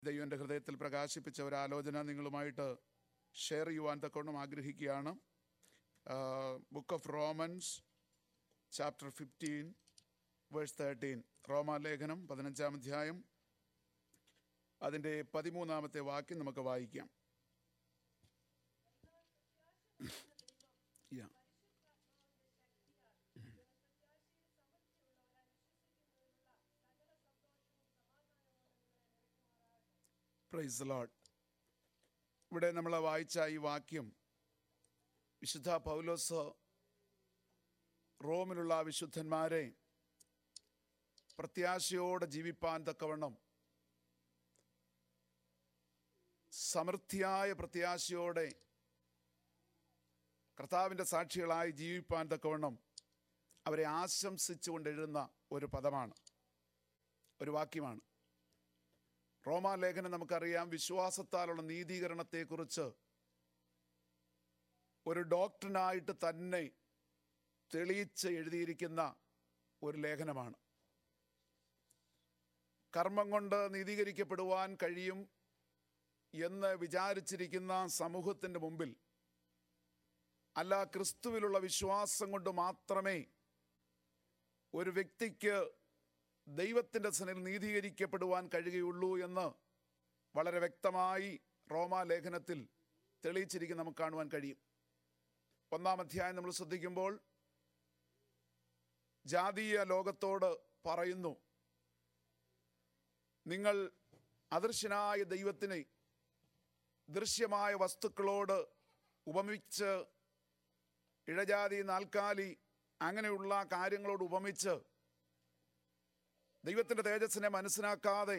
ദൈവം എൻ്റെ ഹൃദയത്തിൽ പ്രകാശിപ്പിച്ച ഒരു ആലോചന നിങ്ങളുമായിട്ട് ഷെയർ ചെയ്യുവാൻ തക്കവണ്ണം ആഗ്രഹിക്കുകയാണ് book of Romans chapter fifteen verse thirteen റോമാലേഖനം പതിനഞ്ചാം അധ്യായം അതിൻ്റെ പതിമൂന്നാമത്തെ വാക്യം നമുക്ക് വായിക്കാം Yeah. പ്രൈസ് ലോഡ് ഇവിടെ നമ്മൾ വായിച്ച ഈ വാക്യം വിശുദ്ധ പൗലോസ് റോമിലുള്ള വിശുദ്ധന്മാരെ പ്രത്യാശയോടെ ജീവിപ്പാൻ തക്കവണ്ണം സമൃദ്ധിയായ പ്രത്യാശയോടെ കർത്താവിൻ്റെ സാക്ഷികളായി ജീവിപ്പാൻ തക്കവണ്ണം അവരെ ആശംസിച്ചുകൊണ്ട് എഴുതുന്ന ഒരു പദമാണ് ഒരു വാക്യമാണ് റോമാലേഖനം നമുക്കറിയാം വിശ്വാസത്താലുള്ള നീതീകരണത്തെക്കുറിച്ച് ഒരു ഡോക്ടറിനായിട്ട് തന്നെ തെളിയിച്ച് എഴുതിയിരിക്കുന്ന ഒരു ലേഖനമാണ് കർമ്മം കൊണ്ട് നീതീകരിക്കപ്പെടുവാൻ കഴിയും എന്ന് വിചാരിച്ചിരിക്കുന്ന സമൂഹത്തിൻ്റെ മുമ്പിൽ അല്ല ക്രിസ്തുവിലുള്ള വിശ്വാസം കൊണ്ട് മാത്രമേ ഒരു വ്യക്തിക്ക് ദൈവത്തിൻ്റെ സനിൽ നീതീകരിക്കപ്പെടുവാൻ കഴിയുകയുള്ളൂ എന്ന് വളരെ വ്യക്തമായി റോമാലേഖനത്തിൽ തെളിയിച്ചിരിക്കുന്ന നമുക്ക് കാണുവാൻ കഴിയും ഒന്നാം അധ്യായം നമ്മൾ ശ്രദ്ധിക്കുമ്പോൾ ജാതീയ ലോകത്തോട് പറയുന്നു നിങ്ങൾ അദൃശ്യനായ ദൈവത്തിനെ ദൃശ്യമായ വസ്തുക്കളോട് ഉപമിച്ച് ഇഴജാതി നാൽക്കാലി അങ്ങനെയുള്ള കാര്യങ്ങളോട് ഉപമിച്ച് ദൈവത്തിൻ്റെ തേജസ്സിനെ മനസ്സിലാക്കാതെ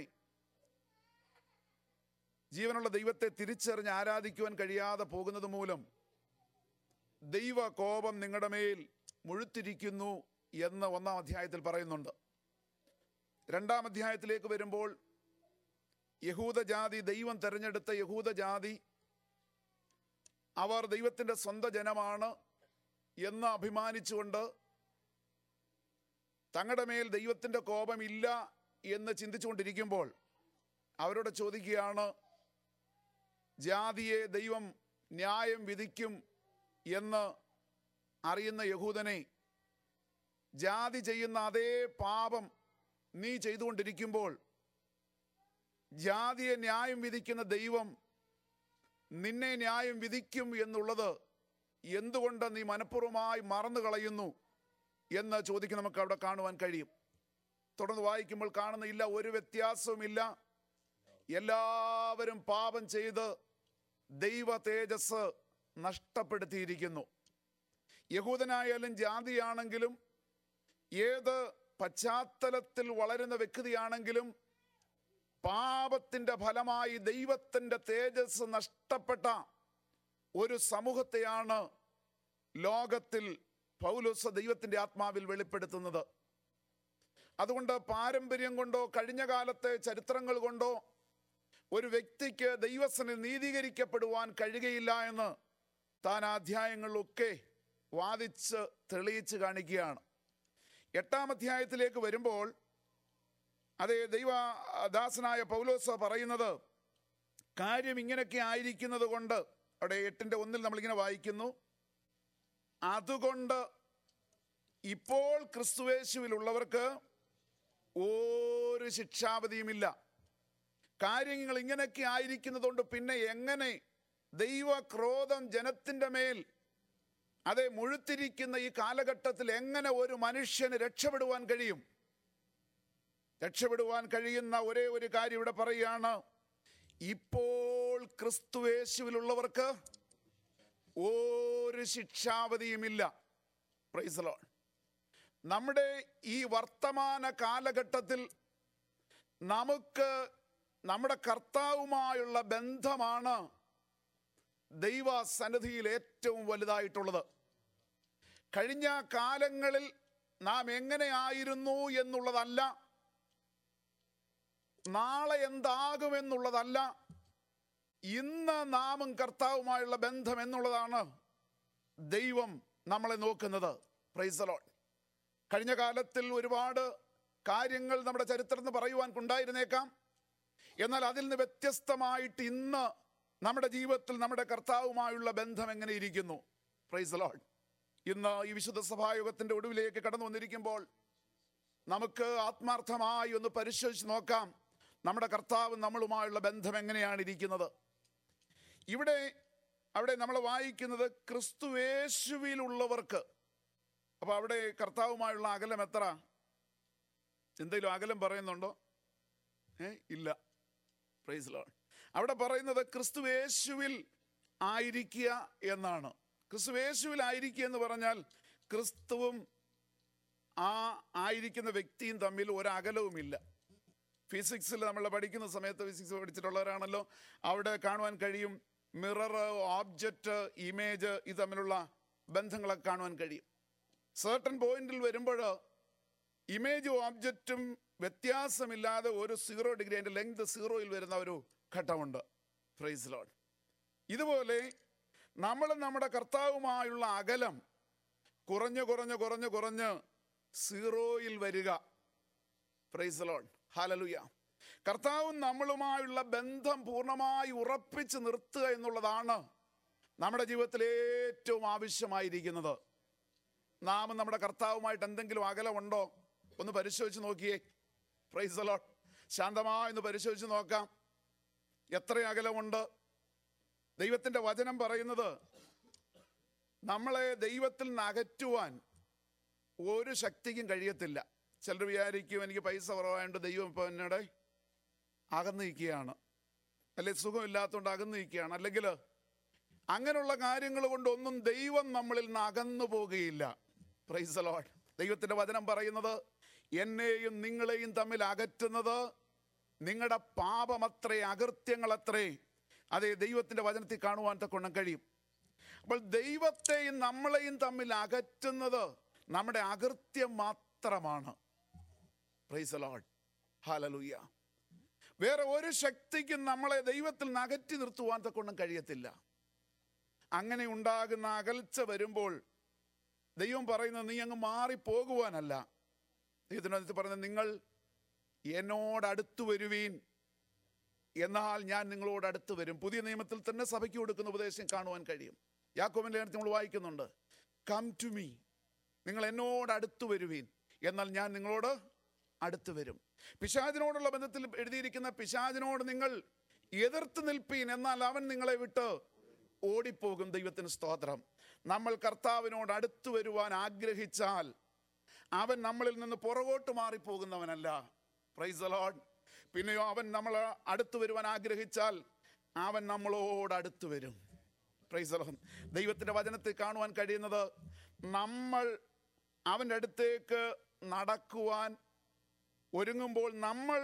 ജീവനുള്ള ദൈവത്തെ തിരിച്ചറിഞ്ഞ് ആരാധിക്കുവാൻ കഴിയാതെ പോകുന്നത് മൂലം ദൈവ കോപം നിങ്ങളുടെ മേൽ മുഴുത്തിരിക്കുന്നു എന്ന് ഒന്നാം അധ്യായത്തിൽ പറയുന്നുണ്ട് രണ്ടാം അധ്യായത്തിലേക്ക് വരുമ്പോൾ യഹൂദജാതി ദൈവം തെരഞ്ഞെടുത്ത യഹൂദജാതി അവർ ദൈവത്തിൻ്റെ സ്വന്തം ജനമാണ് എന്ന് അഭിമാനിച്ചുകൊണ്ട് തങ്ങളുടെ മേൽ ദൈവത്തിൻ്റെ കോപമില്ല എന്ന് ചിന്തിച്ചുകൊണ്ടിരിക്കുമ്പോൾ അവരോട് ചോദിക്കുകയാണ് ജാതിയെ ദൈവം ന്യായം വിധിക്കും എന്ന് അറിയുന്ന യഹൂദനെ ജാതി ചെയ്യുന്ന അതേ പാപം നീ ചെയ്തുകൊണ്ടിരിക്കുമ്പോൾ ജാതിയെ ന്യായം വിധിക്കുന്ന ദൈവം നിന്നെ ന്യായം വിധിക്കും എന്നുള്ളത് എന്തുകൊണ്ട് നീ മനഃപൂർവ്വമായി മറന്നു കളയുന്നു എന്ന് ചോദിക്കും നമുക്ക് അവിടെ കാണുവാൻ കഴിയും തുടർന്ന് വായിക്കുമ്പോൾ കാണുന്ന ഇല്ല ഒരു വ്യത്യാസവുമില്ല എല്ലാവരും പാപം ചെയ്ത് ദൈവ തേജസ് നഷ്ടപ്പെടുത്തിയിരിക്കുന്നു യഹൂദനായാലും ജാതിയാണെങ്കിലും ഏത് പശ്ചാത്തലത്തിൽ വളരുന്ന വ്യക്തിയാണെങ്കിലും പാപത്തിൻ്റെ ഫലമായി ദൈവത്തിൻ്റെ തേജസ് നഷ്ടപ്പെട്ട ഒരു സമൂഹത്തെയാണ് ലോകത്തിൽ പൗലോസ് ദൈവത്തിൻ്റെ ആത്മാവിൽ വെളിപ്പെടുത്തുന്നത് അതുകൊണ്ട് പാരമ്പര്യം കൊണ്ടോ കഴിഞ്ഞ കാലത്തെ ചരിത്രങ്ങൾ കൊണ്ടോ ഒരു വ്യക്തിക്ക് ദൈവസനിൽ നീതീകരിക്കപ്പെടുവാൻ കഴിയുകയില്ല എന്ന് താൻ ആ അധ്യായങ്ങളിലൊക്കെ വാദിച്ച് തെളിയിച്ച് കാണിക്കുകയാണ് എട്ടാം അധ്യായത്തിലേക്ക് വരുമ്പോൾ അതേ ദൈവദാസനായ പൗലോസ് പറയുന്നത് കാര്യം ഇങ്ങനെയൊക്കെ ആയിരിക്കുന്നത് കൊണ്ട് അവിടെ എട്ടിൻ്റെ ഒന്നിൽ നമ്മളിങ്ങനെ വായിക്കുന്നു അതുകൊണ്ട് ഇപ്പോൾ ക്രിസ്തുവേശുവിലുള്ളവർക്ക് ഒരു ശിക്ഷാവധിയുമില്ല കാര്യങ്ങൾ ഇങ്ങനെയൊക്കെ ആയിരിക്കുന്നതുകൊണ്ട് പിന്നെ എങ്ങനെ ദൈവക്രോധം ജനത്തിൻ്റെ മേൽ അതെ മുഴുത്തിരിക്കുന്ന ഈ കാലഘട്ടത്തിൽ എങ്ങനെ ഒരു മനുഷ്യന് രക്ഷപ്പെടുവാൻ കഴിയും രക്ഷപ്പെടുവാൻ കഴിയുന്ന ഒരേ ഒരു കാര്യം ഇവിടെ പറയുകയാണ് ഇപ്പോൾ ക്രിസ്തുവേശുവിലുള്ളവർക്ക് ഒരു ശിക്ഷാവധിയുമില്ല പ്രൈസലോ നമ്മുടെ ഈ വർത്തമാന കാലഘട്ടത്തിൽ നമുക്ക് നമ്മുടെ കർത്താവുമായുള്ള ബന്ധമാണ് ദൈവസന്നിധിയിൽ ഏറ്റവും വലുതായിട്ടുള്ളത് കഴിഞ്ഞ കാലങ്ങളിൽ നാം എങ്ങനെയായിരുന്നു എന്നുള്ളതല്ല നാളെ എന്താകുമെന്നുള്ളതല്ല ഇന്ന് നാമും കർത്താവുമായുള്ള ബന്ധം എന്നുള്ളതാണ് ദൈവം നമ്മളെ നോക്കുന്നത് പ്രൈസലോൺ കഴിഞ്ഞ കാലത്തിൽ ഒരുപാട് കാര്യങ്ങൾ നമ്മുടെ ചരിത്രത്തിൽ പറയുവാൻ ഉണ്ടായിരുന്നേക്കാം എന്നാൽ അതിൽ നിന്ന് വ്യത്യസ്തമായിട്ട് ഇന്ന് നമ്മുടെ ജീവിതത്തിൽ നമ്മുടെ കർത്താവുമായുള്ള ബന്ധം എങ്ങനെ ഇരിക്കുന്നു പ്രൈസ് ലോഡ് ഇന്ന് ഈ വിശുദ്ധ സഭായോഗത്തിന്റെ ഒടുവിലേക്ക് കടന്നു വന്നിരിക്കുമ്പോൾ നമുക്ക് ആത്മാർത്ഥമായി ഒന്ന് പരിശോധിച്ച് നോക്കാം നമ്മുടെ കർത്താവ് നമ്മളുമായുള്ള ബന്ധം എങ്ങനെയാണ് ഇരിക്കുന്നത് ഇവിടെ അവിടെ നമ്മൾ വായിക്കുന്നത് ക്രിസ്തുവേശുവിലുള്ളവർക്ക് അപ്പൊ അവിടെ കർത്താവുമായുള്ള അകലം എത്ര എന്തെങ്കിലും അകലം പറയുന്നുണ്ടോ ഏ ഇല്ല പ്രൈസ് ലോഡ് അവിടെ പറയുന്നത് ക്രിസ്തുവേശുവിൽ ആയിരിക്കുക എന്നാണ് ക്രിസ്തുവേശുവിൽ ആയിരിക്കുക എന്ന് പറഞ്ഞാൽ ക്രിസ്തുവും ആ ആയിരിക്കുന്ന വ്യക്തിയും തമ്മിൽ ഒരകലവുമില്ല ഫിസിക്സിൽ നമ്മൾ പഠിക്കുന്ന സമയത്ത് ഫിസിക്സ് പഠിച്ചിട്ടുള്ളവരാണല്ലോ അവിടെ കാണുവാൻ കഴിയും മിറർ ഓബ്ജക്റ്റ് ഇമേജ് ഇത് തമ്മിലുള്ള ബന്ധങ്ങളൊക്കെ കാണുവാൻ കഴിയും സർട്ടൻ പോയിന്റിൽ വരുമ്പോൾ ഇമേജും ഓബ്ജക്റ്റും വ്യത്യാസമില്ലാതെ ഒരു സീറോ ഡിഗ്രി അതിൻ്റെ ലെങ്ത് സീറോയിൽ വരുന്ന ഒരു ഘട്ടമുണ്ട് ഫ്രൈസ് ലോഡ് ഇതുപോലെ നമ്മൾ നമ്മുടെ കർത്താവുമായുള്ള അകലം കുറഞ്ഞ് കുറഞ്ഞ് കുറഞ്ഞ് കുറഞ്ഞ് സീറോയിൽ വരിക പ്രൈസ് ലോഡ് ഹാലലുയ കർത്താവും നമ്മളുമായുള്ള ബന്ധം പൂർണ്ണമായി ഉറപ്പിച്ച് നിർത്തുക എന്നുള്ളതാണ് നമ്മുടെ ജീവിതത്തിൽ ഏറ്റവും ആവശ്യമായിരിക്കുന്നത് നാം നമ്മുടെ കർത്താവുമായിട്ട് എന്തെങ്കിലും അകലമുണ്ടോ ഒന്ന് പരിശോധിച്ച് നോക്കിയേ പ്രൈസ് ലോഡ് ശാന്തമായി ഒന്ന് പരിശോധിച്ച് നോക്കാം എത്ര അകലമുണ്ട് ദൈവത്തിന്റെ വചനം പറയുന്നത് നമ്മളെ ദൈവത്തിൽ നിന്ന് അകറ്റുവാൻ ഒരു ശക്തിക്കും കഴിയത്തില്ല ചിലർ വിചാരിക്കും എനിക്ക് പൈസ കുറവായതുകൊണ്ട് ദൈവം ഇപ്പൊ എന്നോട് അകന്നു നിൽക്കുകയാണ് അല്ലെ സുഖമില്ലാത്തതുകൊണ്ട് അകന്നു നിൽക്കുകയാണ് അല്ലെങ്കിൽ അങ്ങനെയുള്ള കാര്യങ്ങൾ കൊണ്ടൊന്നും ദൈവം നമ്മളിൽ നിന്ന് അകന്നു പോകുകയില്ല പ്രൈസ് ലോഡ് ദൈവത്തിന്റെ വചനം പറയുന്നത് എന്നെയും നിങ്ങളെയും തമ്മിൽ അകറ്റുന്നത് നിങ്ങളുടെ പാപമത്രേ അകൃത്യങ്ങളത്രേ അതെ ദൈവത്തിന്റെ വചനത്തിൽ കാണുവാൻ തക്കൊണ്ണം കഴിയും അപ്പോൾ ദൈവത്തെയും നമ്മളെയും തമ്മിൽ അകറ്റുന്നത് നമ്മുടെ അകൃത്യം മാത്രമാണ് പ്രൈസ് ലോഡ് ഹാലലൂയ വേറെ ഒരു ശക്തിക്കും നമ്മളെ ദൈവത്തിൽ നിന്ന് അകറ്റി നിർത്തുവാൻ തക്കൊണ്ടും കഴിയത്തില്ല അങ്ങനെ ഉണ്ടാകുന്ന അകൽച്ച വരുമ്പോൾ ദൈവം പറയുന്നത് നീ അങ്ങ് മാറിപ്പോകുവാനല്ല ദൈവത്തിനകത്ത് പറയുന്നത് നിങ്ങൾ എന്നോട് അടുത്തു വരുവീൻ എന്നാൽ ഞാൻ നിങ്ങളോട് അടുത്ത് വരും പുതിയ നിയമത്തിൽ തന്നെ സഭയ്ക്ക് കൊടുക്കുന്ന ഉപദേശം കാണുവാൻ കഴിയും യാക്കോബിന്റെ ലേഖനത്തിൽ നമ്മൾ വായിക്കുന്നുണ്ട് കം ടു മീ നിങ്ങൾ എന്നോട് അടുത്ത് വരുവീൻ എന്നാൽ ഞാൻ നിങ്ങളോട് അടുത്ത് വരും പിശാചിനോടുള്ള ബന്ധത്തിൽ എഴുതിയിരിക്കുന്ന പിശാചിനോട് നിങ്ങൾ എതിർത്ത് നിൽപ്പീൻ എന്നാൽ അവൻ നിങ്ങളെ വിട്ട് ഓടിപ്പോകും ദൈവത്തിന് സ്തോത്രം നമ്മൾ കർത്താവിനോട് അടുത്തു വരുവാൻ ആഗ്രഹിച്ചാൽ അവൻ നമ്മളിൽ നിന്ന് പുറകോട്ട് മാറിപ്പോകുന്നവനല്ല പ്രൈസ് ലോഡ് പിന്നെയോ അവൻ നമ്മൾ അടുത്തു വരുവാൻ ആഗ്രഹിച്ചാൽ അവൻ നമ്മളോട് അടുത്തു വരും പ്രൈസ് ലോഡ് ദൈവത്തിന്റെ വചനത്തിൽ കാണുവാൻ കഴിയുന്നത് നമ്മൾ അവൻ്റെ അടുത്തേക്ക് നടക്കുവാൻ ഒരുങ്ങുമ്പോൾ നമ്മൾ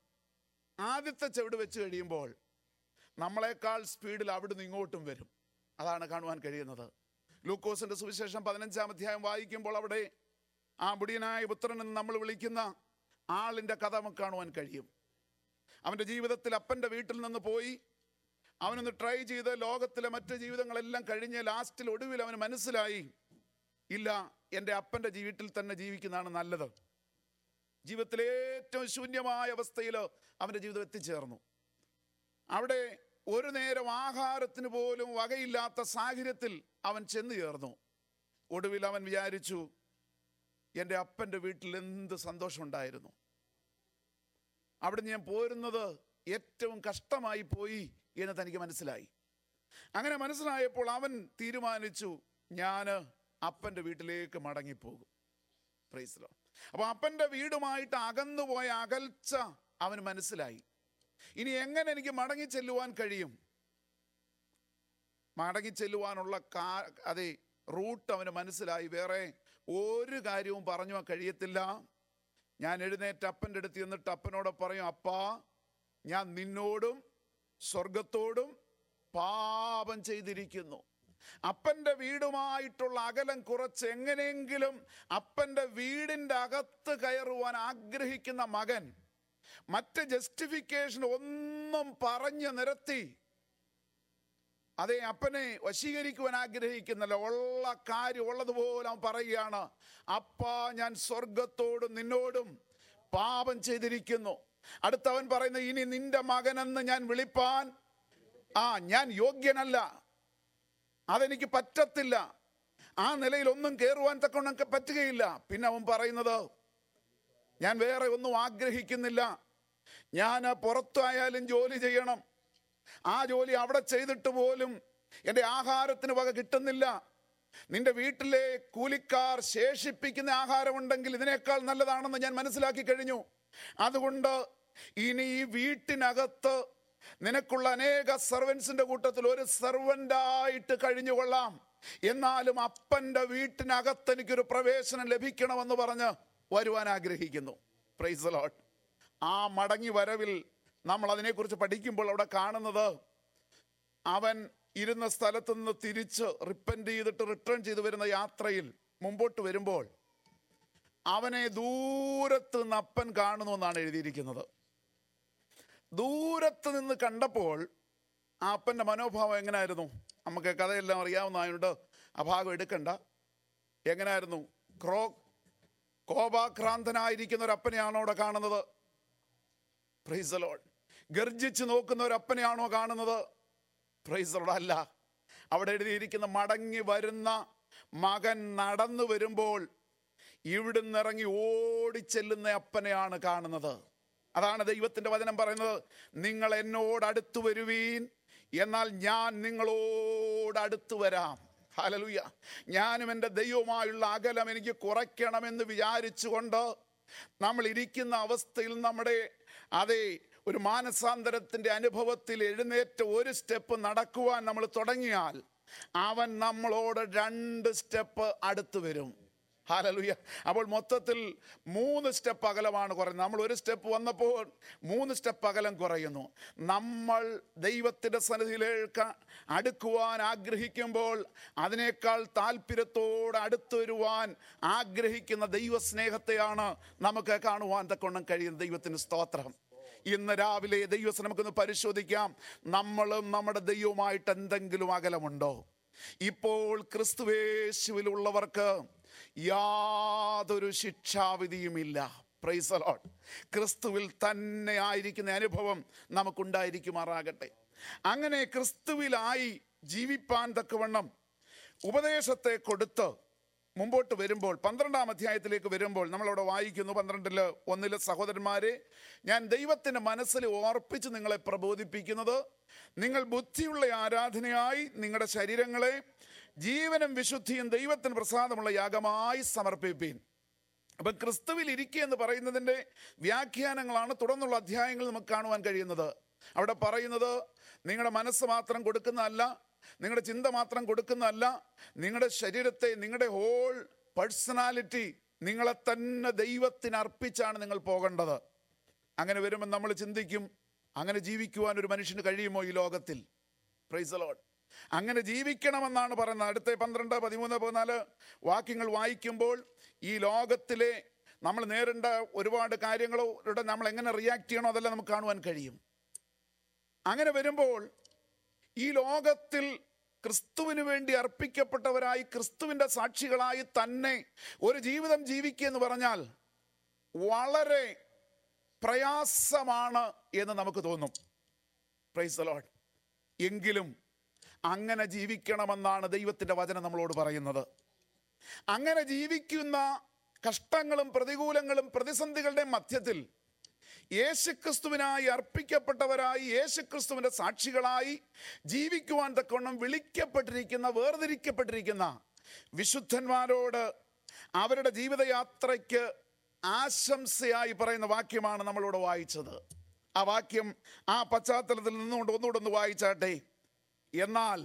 ആദ്യത്തെ ചുവട് വെച്ച് കഴിയുമ്പോൾ നമ്മളെക്കാൾ സ്പീഡിൽ അവിടുന്ന് ഇങ്ങോട്ടും വരും അതാണ് കാണുവാൻ കഴിയുന്നത് ലൂക്കോസിന്റെ സുവിശേഷം പതിനഞ്ചാം അധ്യായം വായിക്കുമ്പോൾ അവിടെ ആ മുടിയനായ പുത്രൻ എന്ന് നമ്മൾ വിളിക്കുന്ന ആളിന്റെ കഥ നമുക്ക് കാണുവാൻ കഴിയും അവന്റെ ജീവിതത്തിൽ അപ്പന്റെ വീട്ടിൽ നിന്ന് പോയി അവനൊന്ന് ട്രൈ ചെയ്ത് ലോകത്തിലെ മറ്റ് ജീവിതങ്ങളെല്ലാം കഴിഞ്ഞ് ലാസ്റ്റിൽ ഒടുവിൽ അവന് മനസ്സിലായി ഇല്ല എൻ്റെ അപ്പൻ്റെ വീട്ടിൽ തന്നെ ജീവിക്കുന്നതാണ് നല്ലത് ജീവിതത്തിലെ ഏറ്റവും ശൂന്യമായ അവസ്ഥയിൽ അവൻ്റെ ജീവിതം എത്തിച്ചേർന്നു അവിടെ ഒരു നേരം ആഹാരത്തിന് പോലും വകയില്ലാത്ത സാഹചര്യത്തിൽ അവൻ ചെന്നു ചേർന്നു ഒടുവിൽ അവൻ വിചാരിച്ചു എൻ്റെ അപ്പൻ്റെ വീട്ടിൽ എന്ത് സന്തോഷമുണ്ടായിരുന്നു അവിടെ ഞാൻ പോരുന്നത് ഏറ്റവും കഷ്ടമായി പോയി എന്ന് തനിക്ക് മനസ്സിലായി അങ്ങനെ മനസ്സിലായപ്പോൾ അവൻ തീരുമാനിച്ചു ഞാൻ അപ്പൻ്റെ വീട്ടിലേക്ക് മടങ്ങിപ്പോകും പ്രൈസ്ലോ അപ്പൊ അപ്പൻ്റെ വീടുമായിട്ട് അകന്നുപോയ അകൽച്ച അവന് മനസ്സിലായി ഇനി എങ്ങനെ എനിക്ക് മടങ്ങി ചെല്ലുവാൻ കഴിയും മടങ്ങി ചെല്ലുവാനുള്ള കാ അതെ റൂട്ട് അവന് മനസ്സിലായി വേറെ ഒരു കാര്യവും പറഞ്ഞു കഴിയത്തില്ല ഞാൻ എഴുന്നേറ്റ് അപ്പൻ്റെ അടുത്ത് ചെന്നിട്ട് അപ്പനോട് പറയും അപ്പാ ഞാൻ നിന്നോടും സ്വർഗത്തോടും പാപം ചെയ്തിരിക്കുന്നു അപ്പന്റെ വീടുമായിട്ടുള്ള അകലം കുറച്ച് എങ്ങനെയെങ്കിലും അപ്പന്റെ വീടിന്റെ അകത്ത് കയറുവാൻ ആഗ്രഹിക്കുന്ന മകൻ മറ്റ് ജസ്റ്റിഫിക്കേഷൻ ഒന്നും പറഞ്ഞു നിരത്തി അതേ അപ്പനെ വശീകരിക്കുവാൻ ആഗ്രഹിക്കുന്നില്ല ഉള്ള കാര്യം ഉള്ളതുപോലെ അവൻ പറയുകയാണ് അപ്പ ഞാൻ സ്വർഗത്തോടും നിന്നോടും പാപം ചെയ്തിരിക്കുന്നു അടുത്തവൻ പറയുന്നത് ഇനി നിന്റെ മകനെന്ന് ഞാൻ വിളിപ്പാൻ ആ ഞാൻ യോഗ്യനല്ല അതെനിക്ക് പറ്റത്തില്ല ആ നിലയിൽ ഒന്നും കയറുവാൻ തക്കവണ്ണം പറ്റുകയില്ല പിന്നെ അവൻ പറയുന്നത് ഞാൻ വേറെ ഒന്നും ആഗ്രഹിക്കുന്നില്ല ഞാൻ പുറത്തായാലും ജോലി ചെയ്യണം ആ ജോലി അവിടെ ചെയ്തിട്ട് പോലും എൻ്റെ ആഹാരത്തിന് വക കിട്ടുന്നില്ല നിന്റെ വീട്ടിലെ കൂലിക്കാർ ശേഷിപ്പിക്കുന്ന ആഹാരമുണ്ടെങ്കിൽ ഇതിനേക്കാൾ നല്ലതാണെന്ന് ഞാൻ മനസ്സിലാക്കി കഴിഞ്ഞു അതുകൊണ്ട് ഇനി ഈ വീട്ടിനകത്ത് നിനക്കുള്ള അനേക സർവൻസിന്റെ കൂട്ടത്തിൽ ഒരു സർവൻ്റായിട്ട് കഴിഞ്ഞുകൊള്ളാം എന്നാലും അപ്പന്റെ വീട്ടിനകത്ത് എനിക്കൊരു പ്രവേശനം ലഭിക്കണമെന്ന് പറഞ്ഞ് വരുവാൻ ആഗ്രഹിക്കുന്നു പ്രൈസ് ലോട്ട് ആ മടങ്ങി വരവിൽ നമ്മൾ അതിനെക്കുറിച്ച് പഠിക്കുമ്പോൾ അവിടെ കാണുന്നത് അവൻ ഇരുന്ന സ്ഥലത്ത് നിന്ന് തിരിച്ച് റിപ്പൻഡ് ചെയ്തിട്ട് റിട്ടേൺ ചെയ്തു വരുന്ന യാത്രയിൽ മുമ്പോട്ട് വരുമ്പോൾ അവനെ ദൂരത്ത് നിന്ന് അപ്പൻ കാണുന്നു എന്നാണ് എഴുതിയിരിക്കുന്നത് ദൂരത്ത് നിന്ന് കണ്ടപ്പോൾ ആ അപ്പൻ്റെ മനോഭാവം എങ്ങനായിരുന്നു നമുക്ക് കഥയെല്ലാം അറിയാവുന്നതായതുകൊണ്ട് ആ ഭാഗം എടുക്കണ്ട എങ്ങനായിരുന്നു ക്രോ കോപാക്രാന്തനായിരിക്കുന്ന ഒരു അപ്പനെയാണോ അവിടെ കാണുന്നത് പ്രൈസ് ലോഡ് ഗർജിച്ച് നോക്കുന്ന ഒരു അപ്പനെയാണോ കാണുന്നത് പ്രൈസ് ലോഡ് അല്ല അവിടെ എഴുതിയിരിക്കുന്ന മടങ്ങി വരുന്ന മകൻ നടന്നു വരുമ്പോൾ ഇവിടുന്ന് ഇറങ്ങി ഓടിച്ചെല്ലുന്ന അപ്പനെയാണ് കാണുന്നത് അതാണ് ദൈവത്തിന്റെ വചനം പറയുന്നത് നിങ്ങൾ എന്നോട് അടുത്തു വരുവീൻ എന്നാൽ ഞാൻ നിങ്ങളോട് അടുത്തു വരാം ഹലലുയ ഞാനും എൻ്റെ ദൈവവുമായുള്ള അകലം എനിക്ക് കുറയ്ക്കണമെന്ന് വിചാരിച്ചുകൊണ്ട് നമ്മൾ ഇരിക്കുന്ന അവസ്ഥയിൽ നമ്മുടെ അതെ ഒരു മാനസാന്തരത്തിൻ്റെ അനുഭവത്തിൽ എഴുന്നേറ്റ് ഒരു സ്റ്റെപ്പ് നടക്കുവാൻ നമ്മൾ തുടങ്ങിയാൽ അവൻ നമ്മളോട് രണ്ട് സ്റ്റെപ്പ് അടുത്ത് വരും ഹാലലുയ അപ്പോൾ മൊത്തത്തിൽ മൂന്ന് സ്റ്റെപ്പ് അകലമാണ് കുറയുന്നത് നമ്മൾ ഒരു സ്റ്റെപ്പ് വന്നപ്പോൾ മൂന്ന് സ്റ്റെപ്പ് അകലം കുറയുന്നു നമ്മൾ ദൈവത്തിൻ്റെ സന്നിധിയിലേക്ക് അടുക്കുവാൻ ആഗ്രഹിക്കുമ്പോൾ അതിനേക്കാൾ താല്പര്യത്തോടെ അടുത്ത് വരുവാൻ ആഗ്രഹിക്കുന്ന ദൈവസ്നേഹത്തെയാണ് നമുക്ക് കാണുവാൻ തക്കൊണ്ണം കഴിയുന്ന ദൈവത്തിന് സ്തോത്രം ഇന്ന് രാവിലെ ദൈവത്തെ നമുക്കൊന്ന് പരിശോധിക്കാം നമ്മളും നമ്മുടെ ദൈവവുമായിട്ട് എന്തെങ്കിലും അകലമുണ്ടോ ഇപ്പോൾ ക്രിസ്തുവേശുവിലുള്ളവർക്ക് യാതൊരു ശിക്ഷാവിധിയുമില്ല പ്രൈസ് അലോട്ട് ക്രിസ്തുവിൽ തന്നെ ആയിരിക്കുന്ന അനുഭവം നമുക്കുണ്ടായിരിക്കുമാറാകട്ടെ അങ്ങനെ ക്രിസ്തുവിലായി ജീവിപ്പാൻ തക്കവണ്ണം ഉപദേശത്തെ കൊടുത്ത് മുമ്പോട്ട് വരുമ്പോൾ പന്ത്രണ്ടാം അധ്യായത്തിലേക്ക് വരുമ്പോൾ നമ്മളവിടെ വായിക്കുന്നു പന്ത്രണ്ടില് ഒന്നില് സഹോദരന്മാരെ ഞാൻ ദൈവത്തിൻ്റെ മനസ്സിൽ ഓർപ്പിച്ച് നിങ്ങളെ പ്രബോധിപ്പിക്കുന്നത് നിങ്ങൾ ബുദ്ധിയുള്ള ആരാധനയായി നിങ്ങളുടെ ശരീരങ്ങളെ ജീവനും വിശുദ്ധിയും ദൈവത്തിന് പ്രസാദമുള്ള യാഗമായി സമർപ്പിപ്പീൻ അപ്പം ക്രിസ്തുവിൽ ഇരിക്കുക എന്ന് പറയുന്നതിൻ്റെ വ്യാഖ്യാനങ്ങളാണ് തുടർന്നുള്ള അധ്യായങ്ങൾ നമുക്ക് കാണുവാൻ കഴിയുന്നത് അവിടെ പറയുന്നത് നിങ്ങളുടെ മനസ്സ് മാത്രം കൊടുക്കുന്നതല്ല നിങ്ങളുടെ ചിന്ത മാത്രം കൊടുക്കുന്നതല്ല നിങ്ങളുടെ ശരീരത്തെ നിങ്ങളുടെ ഹോൾ പേഴ്സണാലിറ്റി നിങ്ങളെ തന്നെ ദൈവത്തിന് അർപ്പിച്ചാണ് നിങ്ങൾ പോകേണ്ടത് അങ്ങനെ വരുമ്പോൾ നമ്മൾ ചിന്തിക്കും അങ്ങനെ ജീവിക്കുവാൻ ഒരു മനുഷ്യന് കഴിയുമോ ഈ ലോകത്തിൽ പ്രൈസ് ലോഡ് അങ്ങനെ ജീവിക്കണമെന്നാണ് പറയുന്നത് അടുത്ത പന്ത്രണ്ട് പതിമൂന്ന് പതിനാല് വാക്യങ്ങൾ വായിക്കുമ്പോൾ ഈ ലോകത്തിലെ നമ്മൾ നേരിടേണ്ട ഒരുപാട് കാര്യങ്ങളോടെ നമ്മൾ എങ്ങനെ റിയാക്ട് ചെയ്യണോ അതെല്ലാം നമുക്ക് കാണുവാൻ കഴിയും അങ്ങനെ വരുമ്പോൾ ഈ ലോകത്തിൽ ക്രിസ്തുവിന് വേണ്ടി അർപ്പിക്കപ്പെട്ടവരായി ക്രിസ്തുവിൻ്റെ സാക്ഷികളായി തന്നെ ഒരു ജീവിതം ജീവിക്കുക എന്ന് പറഞ്ഞാൽ വളരെ പ്രയാസമാണ് എന്ന് നമുക്ക് തോന്നും പ്രൈസ് ലോഡ് എങ്കിലും അങ്ങനെ ജീവിക്കണമെന്നാണ് ദൈവത്തിൻ്റെ വചനം നമ്മളോട് പറയുന്നത് അങ്ങനെ ജീവിക്കുന്ന കഷ്ടങ്ങളും പ്രതികൂലങ്ങളും പ്രതിസന്ധികളുടെ മധ്യത്തിൽ യേശുക്രിസ്തുവിനായി അർപ്പിക്കപ്പെട്ടവരായി യേശുക്രിസ്തുവിൻ്റെ സാക്ഷികളായി ജീവിക്കുവാൻ തക്കവണ്ണം വിളിക്കപ്പെട്ടിരിക്കുന്ന വേർതിരിക്കപ്പെട്ടിരിക്കുന്ന വിശുദ്ധന്മാരോട് അവരുടെ ജീവിതയാത്രയ്ക്ക് ആശംസയായി പറയുന്ന വാക്യമാണ് നമ്മളിവിടെ വായിച്ചത് ആ വാക്യം ആ പശ്ചാത്തലത്തിൽ നിന്നുകൊണ്ട് ഒന്നുകൂടെ ഒന്ന് വായിച്ചാട്ടെ എന്നാൽ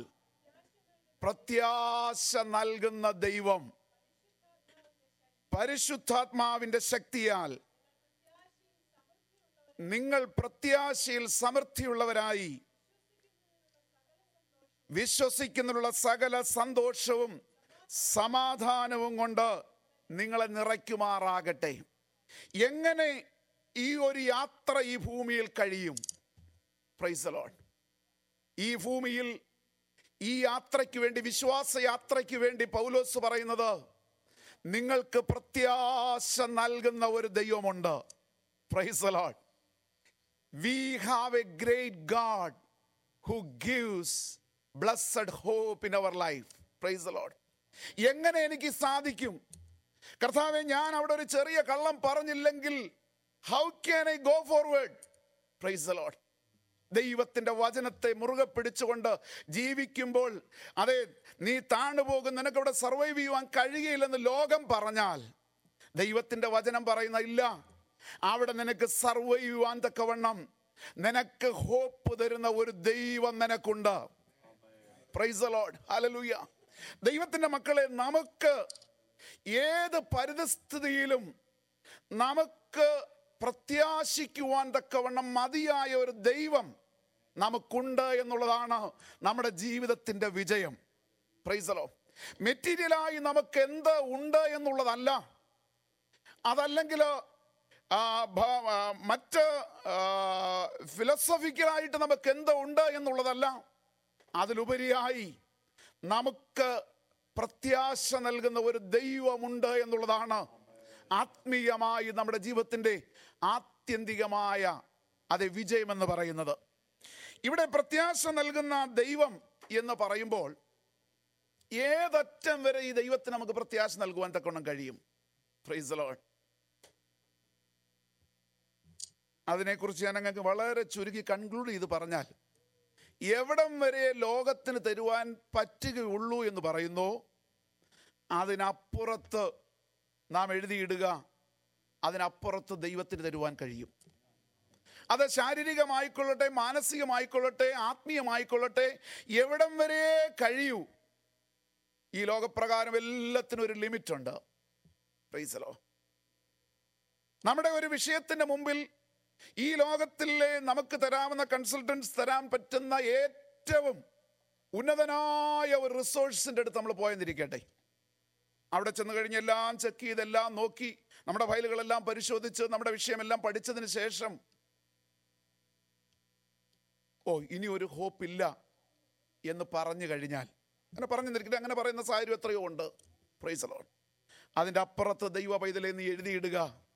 പ്രത്യാശ നൽകുന്ന ദൈവം പരിശുദ്ധാത്മാവിന്റെ ശക്തിയാൽ നിങ്ങൾ പ്രത്യാശയിൽ സമൃദ്ധിയുള്ളവരായി വിശ്വസിക്കുന്നതിനുള്ള സകല സന്തോഷവും സമാധാനവും കൊണ്ട് നിങ്ങളെ നിറയ്ക്കുമാറാകട്ടെ എങ്ങനെ ഈ ഒരു യാത്ര ഈ ഭൂമിയിൽ കഴിയും പ്രൈസലോൺ ഈ ഭൂമിയിൽ ഈ യാത്രയ്ക്ക് വേണ്ടി വിശ്വാസ യാത്രയ്ക്ക് വേണ്ടി പൗലോസ് പറയുന്നത് നിങ്ങൾക്ക് പ്രത്യാശ നൽകുന്ന ഒരു ദൈവമുണ്ട് praise Lord we have a great God who gives blessed hope in our life praise Lord എങ്ങനെ എനിക്ക് സാധിക്കും കർത്താവെ ഞാൻ അവിടെ ഒരു ചെറിയ കള്ളം പറഞ്ഞില്ലെങ്കിൽ how can I go forward praise Lord ദൈവത്തിന്റെ വചനത്തെ മുറുകെ പിടിച്ചുകൊണ്ട് ജീവിക്കുമ്പോൾ അതെ നീ താണു പോകും നിനക്ക് അവിടെ സർവൈവ് ചെയ്യുവാൻ കഴിയുകയില്ലെന്ന് ലോകം പറഞ്ഞാൽ ദൈവത്തിന്റെ വചനം പറയുന്ന ഇല്ല അവിടെ നിനക്ക് സർവൈവ് ചെയ്യുവാൻ തക്കവണ്ണം നിനക്ക് ഹോപ്പ് തരുന്ന ഒരു ദൈവം നിനക്കുണ്ട് പ്രൈസ് ലോഡ് ഹലലൂയ ദൈവത്തിന്റെ മക്കളെ നമുക്ക് ഏത് പരിതസ്ഥിതിയിലും നമുക്ക് പ്രത്യാശിക്കുവാൻ തക്കവണ്ണം മതിയായ ഒരു ദൈവം നമുക്കുണ്ട് എന്നുള്ളതാണ് നമ്മുടെ ജീവിതത്തിന്റെ വിജയം പ്രൈസലോ മെറ്റീരിയലായി നമുക്ക് എന്ത് ഉണ്ട് എന്നുള്ളതല്ല അതല്ലെങ്കിൽ ആ, ഭ- ആ, മറ്റ് ഫിലോസഫിക്കലായിട്ട് നമുക്ക് എന്ത് ഉണ്ട് എന്നുള്ളതല്ല അതിലുപരിയായി നമുക്ക് പ്രത്യാശ നൽകുന്ന ഒരു ദൈവമുണ്ട് എന്നുള്ളതാണ് ആത്മീയമായി നമ്മുടെ ജീവിതത്തിൻ്റെ ആത്യന്തികമായ അതെ വിജയമെന്ന് പറയുന്നത് ഇവിടെ പ്രത്യാശ നൽകുന്ന ദൈവം എന്ന് പറയുമ്പോൾ ഏതറ്റം വരെ ഈ ദൈവത്തിന് നമുക്ക് പ്രത്യാശ നൽകുവാൻ തക്കവണ്ണം കഴിയും പ്രൈസ് ലോഡ് അതിനെക്കുറിച്ച് ഞാൻ അങ്ങക്ക് വളരെ ചുരുക്കി കൺക്ലൂഡ് ചെയ്ത് പറഞ്ഞാൽ എവിടം വരെ ലോകത്തിന് തരുവാൻ പറ്റുകയുള്ളൂ എന്ന് പറയുന്നു അതിനപ്പുറത്ത് നാം എഴുതിയിടുക അതിനപ്പുറത്ത് ദൈവത്തിന് തരുവാൻ കഴിയും അത് ശാരീരികമായിക്കൊള്ളട്ടെ മാനസികമായിക്കൊള്ളട്ടെ ആത്മീയമായിക്കൊള്ളട്ടെ എവിടം വരെ കഴിയൂ ഈ ലോകപ്രകാരം എല്ലാത്തിനും ഒരു ലിമിറ്റ് ഉണ്ട് പ്രൈസലോ നമ്മുടെ ഒരു വിഷയത്തിന്റെ മുമ്പിൽ ഈ ലോകത്തിലെ നമുക്ക് തരാവുന്ന കൺസൾട്ടൻസ് തരാൻ പറ്റുന്ന ഏറ്റവും ഉന്നതനായ ഒരു റിസോഴ്സിന്റെ അടുത്ത് നമ്മൾ പോയെന്നിരിക്കട്ടെ അവിടെ ചെന്ന് കഴിഞ്ഞ് എല്ലാം ചെക്ക് ചെയ്ത് എല്ലാം നോക്കി നമ്മുടെ ഫയലുകളെല്ലാം പരിശോധിച്ച് നമ്മുടെ വിഷയമെല്ലാം പഠിച്ചതിന് ശേഷം ഓ ഇനി ഒരു ഹോപ്പ് ഇല്ല എന്ന് പറഞ്ഞു കഴിഞ്ഞാൽ അങ്ങനെ പറഞ്ഞു നിൽക്കട്ടെ അങ്ങനെ പറയുന്ന സാഹചര്യം എത്രയോ ഉണ്ട് പ്രൈസ് ലോൺ അതിൻ്റെ അപ്പുറത്ത് ദൈവ പൈതലെ നീ എഴുതിയിടുക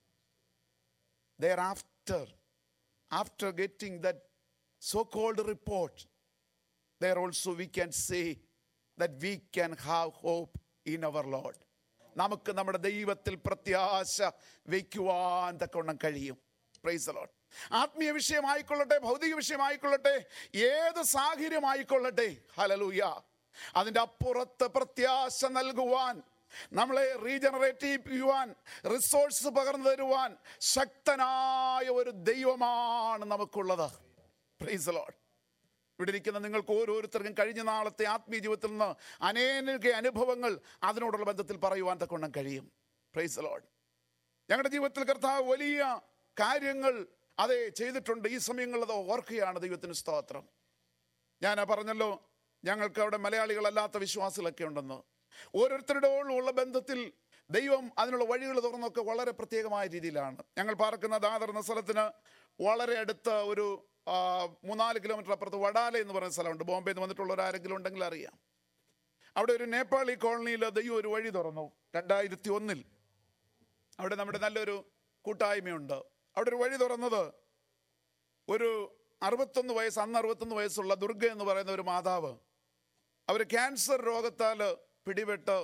there after after getting that so called report there also we can say that we can have hope in our Lord. നമുക്ക് നമ്മുടെ ദൈവത്തിൽ പ്രത്യാശ വയ്ക്കുവാൻ തക്കവണ്ണം കഴിയും പ്രൈസ് ലോഡ് ആത്മീയ വിഷയമായിക്കൊള്ളട്ടെ ഭൗതിക വിഷയമായിക്കൊള്ളട്ടെ ഏത് സാഹചര്യമായിക്കൊള്ളട്ടെ ഹലലൂയ അതിൻ്റെ അപ്പുറത്ത് പ്രത്യാശ നൽകുവാൻ നമ്മളെ റീജനറേറ്റ് ചെയ്യുവാൻ റിസോഴ്സ് പകർന്നു തരുവാൻ ശക്തനായ ഒരു ദൈവമാണ് നമുക്കുള്ളത് പ്രൈസ് ലോഡ് ഇവിടെ ഇരിക്കുന്ന നിങ്ങൾക്ക് ഓരോരുത്തർക്കും കഴിഞ്ഞ നാളത്തെ ആത്മീയ ജീവിതത്തിൽ നിന്ന് അനേക അനുഭവങ്ങൾ അതിനോടുള്ള ബന്ധത്തിൽ പറയുവാൻ തക്കൊണ്ണം കഴിയും പ്രൈസ് ലോഡ് ഞങ്ങളുടെ ജീവിതത്തിൽ കർത്താവ് വലിയ കാര്യങ്ങൾ അതെ ചെയ്തിട്ടുണ്ട് ഈ സമയങ്ങളിൽ അത് ഓർക്കുകയാണ് ദൈവത്തിന് സ്തോത്രം ഞാൻ പറഞ്ഞല്ലോ ഞങ്ങൾക്ക് അവിടെ മലയാളികളല്ലാത്ത വിശ്വാസികളൊക്കെ ഉണ്ടെന്ന് ഓരോരുത്തരുടെയുള്ള ബന്ധത്തിൽ ദൈവം അതിനുള്ള വഴികൾ തുറന്നൊക്കെ വളരെ പ്രത്യേകമായ രീതിയിലാണ് ഞങ്ങൾ പാർക്കുന്ന ദാദർ എന്ന സ്ഥലത്തിന് വളരെ അടുത്ത ഒരു ആ, മൂന്നാല് കിലോമീറ്റർ അപ്പുറത്ത് വടാല എന്ന് പറയുന്ന സ്ഥലമുണ്ട് ബോംബെയിൽ നിന്ന് വന്നിട്ടുള്ളവർ ആരെങ്കിലും ഉണ്ടെങ്കിൽ അറിയാം അവിടെ ഒരു നേപ്പാളി കോളനിയിൽ ദൈവം ഒരു വഴി തുറന്നു രണ്ടായിരത്തി ഒന്നിൽ അവിടെ നമ്മുടെ നല്ലൊരു കൂട്ടായ്മയുണ്ട് അവിടെ ഒരു വഴി തുറന്നത് ഒരു അറുപത്തൊന്ന് വയസ്സ് അന്ന് അറുപത്തൊന്ന് വയസ്സുള്ള ദുർഗ എന്ന് പറയുന്ന ഒരു മാതാവ് അവർ ക്യാൻസർ രോഗത്താൽ പിടിപെട്ട്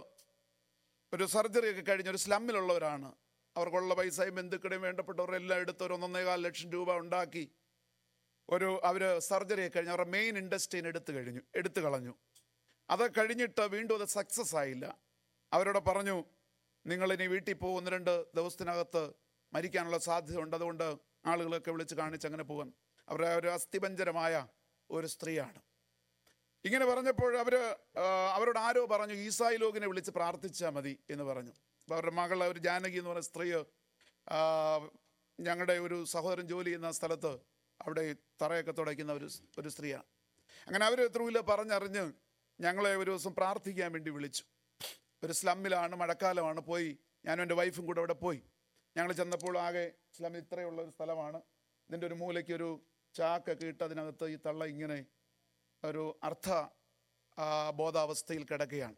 ഒരു സർജറി ഒക്കെ കഴിഞ്ഞ ഒരു സ്ലമ്മിലുള്ളവരാണ് അവർക്കുള്ള പൈസയും ബന്ധുക്കളുടെയും വേണ്ടപ്പെട്ടവരെല്ലാം എടുത്ത് ഒരു ഒന്നൊന്നേകാൽ ലക്ഷം രൂപ ഉണ്ടാക്കി ഒരു അവർ സർജറി ഒക്കെ കഴിഞ്ഞ് അവരുടെ മെയിൻ ഇൻഡസ്ട്രീന് എടുത്തു കഴിഞ്ഞു എടുത്തു കളഞ്ഞു അത് കഴിഞ്ഞിട്ട് വീണ്ടും അത് സക്സസ് ആയില്ല അവരോട് പറഞ്ഞു നിങ്ങൾ ഇനി വീട്ടിൽ പോകും ഒന്ന് രണ്ട് ദിവസത്തിനകത്ത് മരിക്കാനുള്ള സാധ്യത ഉണ്ട് അതുകൊണ്ട് ആളുകളൊക്കെ വിളിച്ച് കാണിച്ച് അങ്ങനെ പോകാൻ അവരുടെ ഒരു അസ്ഥിപഞ്ചരമായ ഒരു സ്ത്രീയാണ് ഇങ്ങനെ പറഞ്ഞപ്പോൾ അവർ അവരോട് ആരോ പറഞ്ഞു ഈസായി ലോകിനെ വിളിച്ച് പ്രാർത്ഥിച്ചാൽ മതി എന്ന് പറഞ്ഞു അപ്പോൾ അവരുടെ മകൾ ഒരു ജാനകി എന്ന് പറയുന്ന സ്ത്രീ ആ, ഞങ്ങളുടെ ഒരു സഹോദരൻ ജോലി ചെയ്യുന്ന സ്ഥലത്ത് അവിടെ ഈ തറയൊക്കെ തുടയ്ക്കുന്ന ഒരു സ്- ഒരു സ്ത്രീയാണ് അങ്ങനെ അവർ ത്രൂവിൽ പറഞ്ഞറിഞ്ഞ് ഞങ്ങളെ ഒരു ദിവസം പ്രാർത്ഥിക്കാൻ വേണ്ടി വിളിച്ചു ഒരു സ്ലമ്മിലാണ് മഴക്കാലമാണ് പോയി ഞാനും എൻ്റെ വൈഫും കൂടെ അവിടെ പോയി ഞങ്ങൾ ചെന്നപ്പോൾ ആകെ സ്ലം ഇത്രയുള്ള ഒരു സ്ഥലമാണ് ഇതിൻ്റെ ഒരു മൂലയ്ക്ക് ഒരു ചാക്കൊക്കെ ഇട്ട് അതിനകത്ത് ഈ തള്ള ഇങ്ങനെ ഒരു അർത്ഥ ആ, ബോധാവസ്ഥയിൽ കിടക്കുകയാണ്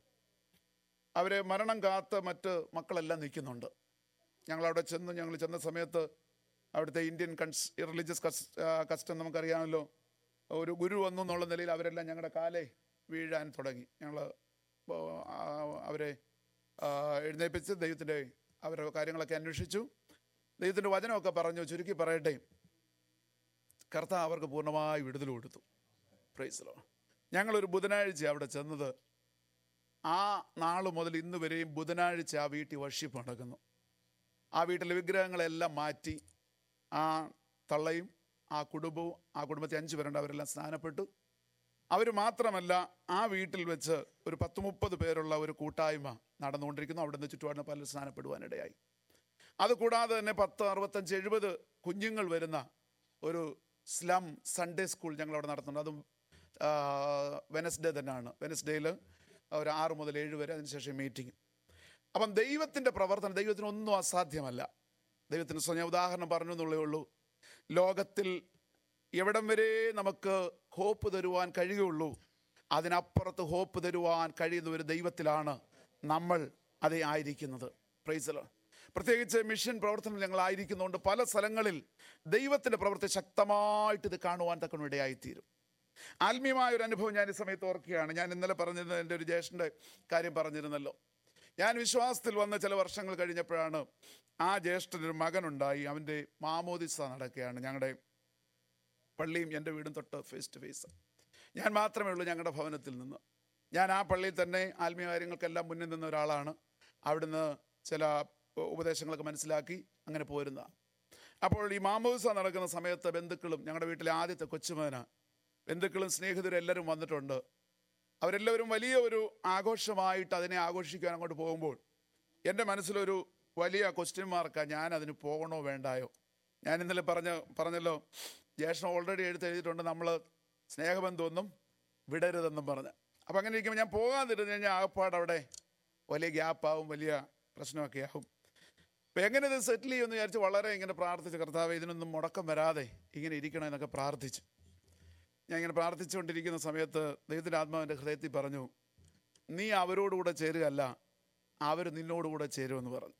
അവരെ മരണം കാത്ത് മറ്റ് മക്കളെല്ലാം നിൽക്കുന്നുണ്ട് ഞങ്ങളവിടെ ചെന്ന് ഞങ്ങൾ ചെന്ന സമയത്ത് അവിടുത്തെ ഇന്ത്യൻ കൺസ് റിലീജിയസ് കസ്റ്റം നമുക്കറിയാമല്ലോ ഒരു ഗുരു വന്നു എന്നുള്ള നിലയിൽ അവരെല്ലാം ഞങ്ങളുടെ കാലെ വീഴാൻ തുടങ്ങി ഞങ്ങൾ അവരെ ആ, എഴുന്നേൽപ്പിച്ച് ദൈവത്തിൻ്റെ അവരുടെ കാര്യങ്ങളൊക്കെ അന്വേഷിച്ചു ദൈവത്തിൻ്റെ വചനമൊക്കെ പറഞ്ഞു ചുരുക്കി പറയട്ടെ കർത്താവ് അവർക്ക് പൂർണ്ണമായി വിടുതൽ കൊടുത്തു പ്രൈസലോ ഞങ്ങളൊരു ബുധനാഴ്ച അവിടെ ചെന്നത് ആ നാൾ മുതൽ ഇന്ന് വരെയും ബുധനാഴ്ച ആ വീട്ടിൽ വർഷിപ്പ് നടക്കുന്നു ആ വീട്ടിലെ വിഗ്രഹങ്ങളെല്ലാം മാറ്റി ആ തള്ളയും ആ കുടുംബവും ആ കുടുംബത്തെ അഞ്ച് പേരുണ്ട് അവരെല്ലാം സ്നാനപ്പെട്ടു അവർ മാത്രമല്ല ആ വീട്ടിൽ വെച്ച് ഒരു പത്ത് മുപ്പത് പേരുള്ള ഒരു കൂട്ടായ്മ നടന്നുകൊണ്ടിരിക്കുന്നു അവിടെ നിന്ന് ചുറ്റുപാടിന് പലരും സ്നാനപ്പെടുവാനിടയായി അതുകൂടാതെ തന്നെ പത്ത് അറുപത്തഞ്ച് എഴുപത് കുഞ്ഞുങ്ങൾ വരുന്ന ഒരു സ്ലം സൺഡേ സ്കൂൾ ഞങ്ങൾ അവിടെ നടത്തുന്നുണ്ട് അതും വെനസ്ഡേ തന്നെയാണ് വെനസ്ഡേയിൽ ഒരു ആറ് മുതൽ ഏഴ് വരെ അതിനുശേഷം മീറ്റിംഗ് അപ്പം ദൈവത്തിൻ്റെ പ്രവർത്തനം ദൈവത്തിന് ഒന്നും അസാധ്യമല്ല ദൈവത്തിന് സ്വ- ഞാൻ ഉദാഹരണം പറഞ്ഞു എന്നുള്ളേ ഉള്ളൂ ലോകത്തിൽ എവിടം വരെ നമുക്ക് ഹോപ്പ് തരുവാൻ കഴിയുള്ളൂ അതിനപ്പുറത്ത് ഹോപ്പ് തരുവാൻ കഴിയുന്ന ഒരു ദൈവത്തിലാണ് നമ്മൾ അതേ ആയിരിക്കുന്നത് പ്രൈസലോ പ്രത്യേകിച്ച് മിഷൻ പ്രവർത്തനം ഞങ്ങളായിരിക്കുന്നതുകൊണ്ട് പല സ്ഥലങ്ങളിൽ ദൈവത്തിൻ്റെ പ്രവൃത്തി ശക്തമായിട്ട് ഇത് കാണുവാൻ തക്കണം ഇടയായിത്തീരും ആത്മീയമായ ഒരു അനുഭവം ഞാൻ ഈ സമയത്ത് ഓർക്കുകയാണ് ഞാൻ ഇന്നലെ പറഞ്ഞിരുന്നത് എൻ്റെ ഒരു ജ്യേഷ്ഠൻ്റെ കാര്യം പറഞ്ഞിരുന്നല്ലോ ഞാൻ വിശ്വാസത്തിൽ വന്ന ചില വർഷങ്ങൾ കഴിഞ്ഞപ്പോഴാണ് ആ ജ്യേഷ്ഠനൊരു മകനുണ്ടായി അവൻ്റെ മാമോദിസ നടക്കുകയാണ് ഞങ്ങളുടെ പള്ളിയും എൻ്റെ വീടും തൊട്ട് ഫേസ് ടു ഫേസ് ഞാൻ മാത്രമേ ഉള്ളൂ ഞങ്ങളുടെ ഭവനത്തിൽ നിന്ന് ഞാൻ ആ പള്ളിയിൽ തന്നെ ആത്മീയ കാര്യങ്ങൾക്കെല്ലാം മുന്നിൽ നിന്ന ഒരാളാണ് അവിടുന്ന് ചില ഉപദേശങ്ങളൊക്കെ മനസ്സിലാക്കി അങ്ങനെ പോരുന്ന അപ്പോൾ ഈ മാമോദിസ നടക്കുന്ന സമയത്ത് ബന്ധുക്കളും ഞങ്ങളുടെ വീട്ടിലെ ആദ്യത്തെ കൊച്ചുമകന ബന്ധുക്കളും സ്നേഹിതരും എല്ലാവരും വന്നിട്ടുണ്ട് അവരെല്ലാവരും വലിയ ഒരു ആഘോഷമായിട്ട് അതിനെ ആഘോഷിക്കാൻ അങ്ങോട്ട് പോകുമ്പോൾ എൻ്റെ മനസ്സിലൊരു വലിയ ക്വസ്റ്റ്യൻ മാർക്കാണ് ഞാൻ അതിന് പോകണോ വേണ്ടായോ ഞാൻ ഇന്നലെ പറഞ്ഞ പറഞ്ഞല്ലോ ജ്യേഷ്ഠൻ ഓൾറെഡി എടുത്ത് എഴുതിയിട്ടുണ്ട് നമ്മൾ സ്നേഹബന്ധമൊന്നും വിടരുതെന്നും പറഞ്ഞ് അപ്പം അങ്ങനെ ഇരിക്കുമ്പോൾ ഞാൻ പോകാതിരുന്ന് കഴിഞ്ഞാൽ ആകപ്പാട് അവിടെ വലിയ ഗ്യാപ്പാവും വലിയ പ്രശ്നമൊക്കെ ആവും അപ്പം എങ്ങനെ ഇത് സെറ്റിൽ ചെയ്യുമെന്ന് വിചാരിച്ച് വളരെ ഇങ്ങനെ പ്രാർത്ഥിച്ച് കർത്താവ് ഇതിനൊന്നും മുടക്കം വരാതെ ഇങ്ങനെ ഇരിക്കണം എന്നൊക്കെ പ്രാർത്ഥിച്ചു ഞാൻ ഇങ്ങനെ പ്രാർത്ഥിച്ചുകൊണ്ടിരിക്കുന്ന സമയത്ത് ദൈവത്തിൻ്റെ ആത്മാവിൻ്റെ ഹൃദയത്തിൽ പറഞ്ഞു നീ അവരോടുകൂടെ ചേരുകയല്ല അവർ നിന്നോടുകൂടെ ചേരുമെന്ന് പറഞ്ഞു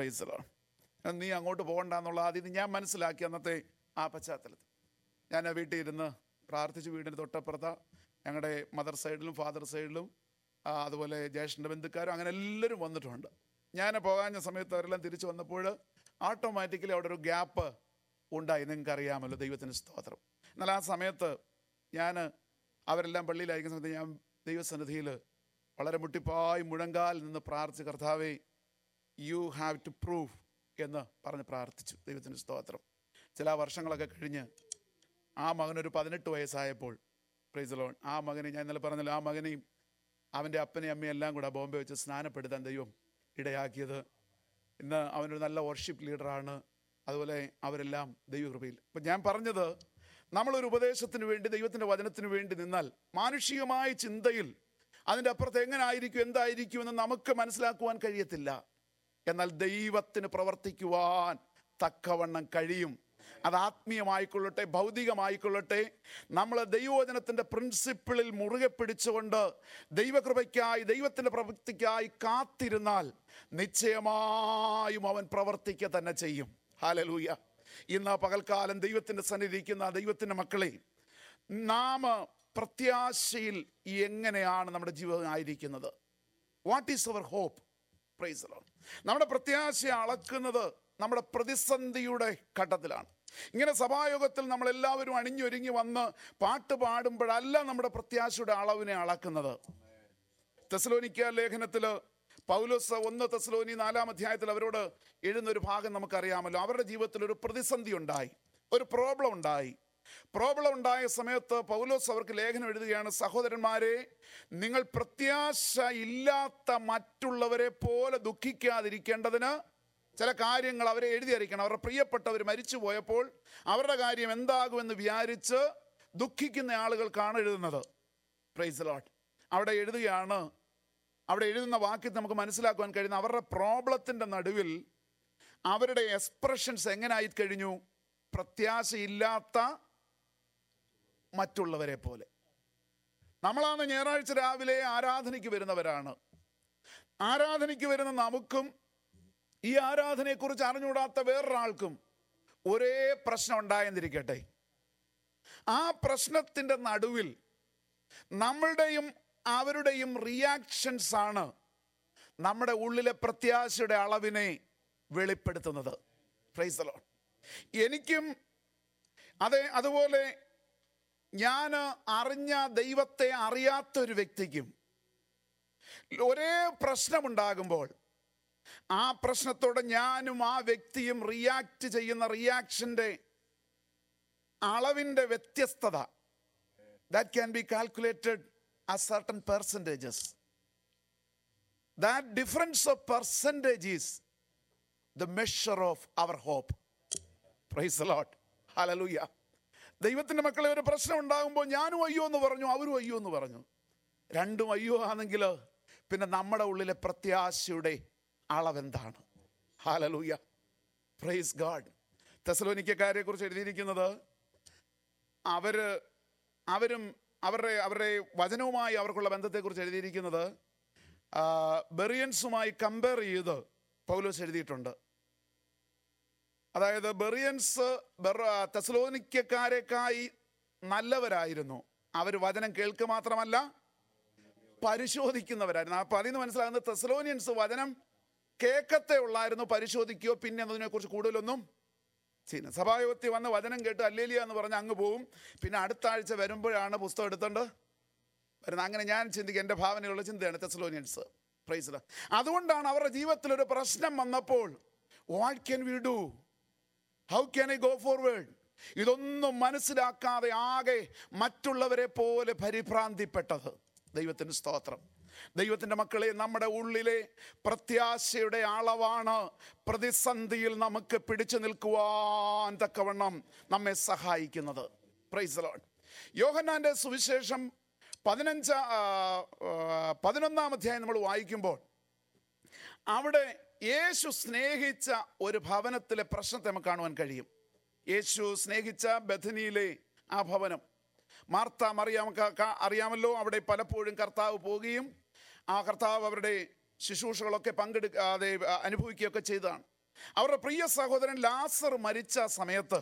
പ്രൈസലാണ് നീ അങ്ങോട്ട് പോകണ്ട എന്നുള്ള ആദ്യം ഞാൻ മനസ്സിലാക്കി അന്നത്തെ ആ പശ്ചാത്തലത്തിൽ ഞാൻ ആ വീട്ടിൽ ഇരുന്ന് പ്രാർത്ഥിച്ച് വീടിന് തൊട്ടപ്പുറത്ത ഞങ്ങളുടെ മദർ സൈഡിലും ഫാദർ സൈഡിലും ആ, അതുപോലെ ജ്യേഷ്ഠൻ്റെ ബന്ധുക്കാരും അങ്ങനെ എല്ലാവരും വന്നിട്ടുണ്ട് ഞാൻ പോകാഞ്ഞ സമയത്ത് അവരെല്ലാം തിരിച്ചു വന്നപ്പോൾ ഓട്ടോമാറ്റിക്കലി അവിടെ ഒരു ഗ്യാപ്പ് ഉണ്ടായി നിങ്ങൾക്ക് അറിയാമല്ലോ ദൈവത്തിന് സ്തോത്രം എന്നാൽ ആ സമയത്ത് ഞാൻ അവരെല്ലാം പള്ളിയിലായിരിക്കുന്ന സമയത്ത് ഞാൻ ദൈവസന്നിധിയിൽ വളരെ മുട്ടിപ്പായി മുഴങ്കാൽ നിന്ന് പ്രാർത്ഥിച്ച് കർത്താവേ യു ഹാവ് ടു പ്രൂവ് എന്ന് പറഞ്ഞ് പ്രാർത്ഥിച്ചു ദൈവത്തിന് സ്തോത്രം ചില വർഷങ്ങളൊക്കെ കഴിഞ്ഞ് ആ മകനൊരു പതിനെട്ട് വയസ്സായപ്പോൾ പ്രൈസ് ലോൺ ആ മകനെ ഞാൻ ഇന്നലെ പറഞ്ഞല്ലോ ആ മകനെയും അവൻ്റെ അപ്പനെയും അമ്മയും എല്ലാം കൂടെ ബോംബെ വെച്ച് സ്നാനപ്പെടുത്താൻ ദൈവം ഇടയാക്കിയത് ഇന്ന് അവനൊരു നല്ല വർഷിപ്പ് ലീഡറാണ് അതുപോലെ അവരെല്ലാം ദൈവകൃപയിൽ അപ്പം ഞാൻ പറഞ്ഞത് നമ്മളൊരു ഉപദേശത്തിന് വേണ്ടി ദൈവത്തിൻ്റെ വചനത്തിന് വേണ്ടി നിന്നാൽ മാനുഷികമായ ചിന്തയിൽ അതിൻ്റെ അപ്പുറത്ത് എങ്ങനെ ആയിരിക്കും എന്തായിരിക്കും എന്ന് നമുക്ക് മനസ്സിലാക്കുവാൻ കഴിയത്തില്ല എന്നാൽ ദൈവത്തിന് പ്രവർത്തിക്കുവാൻ തക്കവണ്ണം കഴിയും അത് ആത്മീയമായിക്കൊള്ളട്ടെ ഭൗതികമായിക്കൊള്ളട്ടെ നമ്മൾ ദൈവവചനത്തിൻ്റെ പ്രിൻസിപ്പിളിൽ മുറുകെ പിടിച്ചുകൊണ്ട് ദൈവകൃപയ്ക്കായി ദൈവത്തിൻ്റെ പ്രവൃത്തിക്കായി കാത്തിരുന്നാൽ നിശ്ചയമായും അവൻ പ്രവർത്തിക്കുക തന്നെ ചെയ്യും ഹാലലൂയ ഇന്ന് പകൽക്കാലം ദൈവത്തിൻ്റെ സന്നിധിക്കുന്ന ദൈവത്തിൻ്റെ മക്കളെ നാം പ്രത്യാശയിൽ എങ്ങനെയാണ് നമ്മുടെ ജീവിതം ആയിരിക്കുന്നത് what is our hope praise നമ്മുടെ പ്രത്യാശ അളക്കുന്നത് നമ്മുടെ പ്രതിസന്ധിയുടെ ഘട്ടത്തിലാണ് ഇങ്ങനെ സഭായോഗത്തിൽ നമ്മൾ എല്ലാവരും അണിഞ്ഞൊരുങ്ങി വന്ന് പാട്ട് പാടുമ്പോഴല്ല നമ്മുടെ പ്രത്യാശയുടെ അളവിനെ അളക്കുന്നത് തെസലോനിക്ക ലേഖനത്തിൽ പൗലോസ് ഒന്ന് തെസലോനി നാലാം അധ്യായത്തിൽ അവരോട് എഴുതുന്ന ഒരു ഭാഗം നമുക്കറിയാമല്ലോ അവരുടെ ജീവിതത്തിൽ ഒരു പ്രതിസന്ധി ഉണ്ടായി ഒരു പ്രോബ്ലം ഉണ്ടായി പ്രോബ്ലം ഉണ്ടായ സമയത്ത് പൗലോസ് അവർക്ക് ലേഖനം എഴുതുകയാണ് സഹോദരന്മാരെ നിങ്ങൾ പ്രത്യാശ ഇല്ലാത്ത മറ്റുള്ളവരെ പോലെ ദുഃഖിക്കാതിരിക്കേണ്ടതിന് ചില കാര്യങ്ങൾ അവരെ എഴുതി അറിയിക്കണം അവരുടെ പ്രിയപ്പെട്ടവർ മരിച്ചു പോയപ്പോൾ അവരുടെ കാര്യം എന്താകുമെന്ന് വിചാരിച്ച് ദുഃഖിക്കുന്ന ആളുകൾക്കാണ് എഴുതുന്നത് പ്രൈസ് ലോട്ട് അവിടെ എഴുതുകയാണ് അവിടെ എഴുതുന്ന വാക്യത്തിൽ നമുക്ക് മനസ്സിലാക്കുവാൻ കഴിയുന്ന അവരുടെ പ്രോബ്ലത്തിൻ്റെ നടുവിൽ അവരുടെ എക്സ്പ്രഷൻസ് എങ്ങനായി കഴിഞ്ഞു പ്രത്യാശയില്ലാത്ത മറ്റുള്ളവരെ പോലെ നമ്മളാണ് ഞായറാഴ്ച രാവിലെ ആരാധനയ്ക്ക് വരുന്നവരാണ് ആരാധനയ്ക്ക് വരുന്ന നമുക്കും ഈ ആരാധനയെക്കുറിച്ച് അറിഞ്ഞുകൂടാത്ത വേറൊരാൾക്കും ഒരേ പ്രശ്നം ഉണ്ടായെന്നിരിക്കട്ടെ ആ പ്രശ്നത്തിൻ്റെ നടുവിൽ നമ്മളുടെയും അവരുടെയും റിയാക്ഷൻസ് ആണ് നമ്മുടെ ഉള്ളിലെ പ്രത്യാശയുടെ അളവിനെ വെളിപ്പെടുത്തുന്നത് പ്രൈസ് ലോൺ എനിക്കും അതെ അതുപോലെ ഞാൻ അറിഞ്ഞ ദൈവത്തെ അറിയാത്ത ഒരു വ്യക്തിക്കും ഒരേ പ്രശ്നമുണ്ടാകുമ്പോൾ ആ പ്രശ്നത്തോടെ ഞാനും ആ വ്യക്തിയും റിയാക്ട് ചെയ്യുന്ന റിയാക്ഷൻ്റെ അളവിൻ്റെ വ്യത്യസ്തത that can be calculated a certain percentages that difference of percentage is the measure of our hope praise Lord hallelujah ദൈവത്തിൻ്റെ മക്കളെ ഒരു പ്രശ്നം ഉണ്ടാകുമ്പോൾ ഞാനും അയ്യോ എന്ന് പറഞ്ഞു അവരും അയ്യോ എന്ന് പറഞ്ഞു രണ്ടും അയ്യോ ആണെങ്കിൽ പിന്നെ നമ്മുടെ ഉള്ളിലെ പ്രത്യാശയുടെ അളവെന്താണ് ഹാലലൂയ പ്രൈസ് ഗാഡ് തെസലോനിക്കക്കാരെ കുറിച്ച് എഴുതിയിരിക്കുന്നത് അവര് അവരും അവരുടെ അവരുടെ വചനവുമായി അവർക്കുള്ള ബന്ധത്തെക്കുറിച്ച് എഴുതിയിരിക്കുന്നത് ആ, ബെറിയൻസുമായി കമ്പയർ ചെയ്ത് പൗലോസ് എഴുതിയിട്ടുണ്ട് അതായത് ബെറിയൻസ് ബെറ- തെസലോനിക്കക്കാരെക്കായി നല്ലവരായിരുന്നു അവർ വചനം കേൾക്കുക മാത്രമല്ല പരിശോധിക്കുന്നവരായിരുന്നു അപ്പൊ അതിൽ നിന്ന് മനസ്സിലാകുന്നത് തെസലോനിയൻസ് വചനം കേൾക്കത്തെ ഉള്ളായിരുന്നു പരിശോധിക്കുകയോ പിന്നെ അതിനെക്കുറിച്ച് കൂടുതലൊന്നും ചെയ്യുന്നത് സഭായോഗത്തിൽ വന്ന് വചനം കേട്ട് അല്ലേലിയ എന്ന് പറഞ്ഞ് അങ്ങ് പോവും പിന്നെ അടുത്ത ആഴ്ച വരുമ്പോഴാണ് പുസ്തകം എടുത്തോണ്ട് വരുന്നത് അങ്ങനെ ഞാൻ ചിന്തിക്കുക എൻ്റെ ഭാവനയുള്ള ചിന്തയാണ് തെസലോനിയൻസ് പ്രൈസ് അതുകൊണ്ടാണ് അവരുടെ ജീവിതത്തിൽ ഒരു പ്രശ്നം വന്നപ്പോൾ what can we do how can I go forward ഇതൊന്നും മനസ്സിലാക്കാതെ ആകെ മറ്റുള്ളവരെ പോലെ പരിഭ്രാന്തിപ്പെട്ടത് ദൈവത്തിന് സ്തോത്രം ദൈവത്തിൻ്റെ മക്കളെ നമ്മുടെ ഉള്ളിലെ പ്രത്യാശയുടെ അളവാണ് പ്രതിസന്ധിയിൽ നമുക്ക് പിടിച്ചു നിൽക്കുവാൻ തക്കവണ്ണം നമ്മെ സഹായിക്കുന്നത് പ്രൈസ് ലോഡ് യോഹന്നാൻ്റെ സുവിശേഷം പതിനഞ്ച് ആ, ആ, പതിനൊന്നാം അധ്യായം നമ്മൾ വായിക്കുമ്പോൾ അവിടെ യേശു സ്നേഹിച്ച ഒരു ഭവനത്തിലെ പ്രശ്നത്തെ നമുക്ക് കാണുവാൻ കഴിയും യേശു സ്നേഹിച്ച ബഥനിയിലെ ആ ഭവനം മാർത്ത മറിയാം ക- ക- അറിയാമല്ലോ അവിടെ പലപ്പോഴും കർത്താവ് പോവുകയും ആ കർത്താവ് അവരുടെ ശുശ്രൂഷകളൊക്കെ പങ്കെടുക്കാതെ ആ, അനുഭവിക്കുകയൊക്കെ ചെയ്തതാണ് അവരുടെ പ്രിയ സഹോദരൻ ലാസർ മരിച്ച സമയത്ത്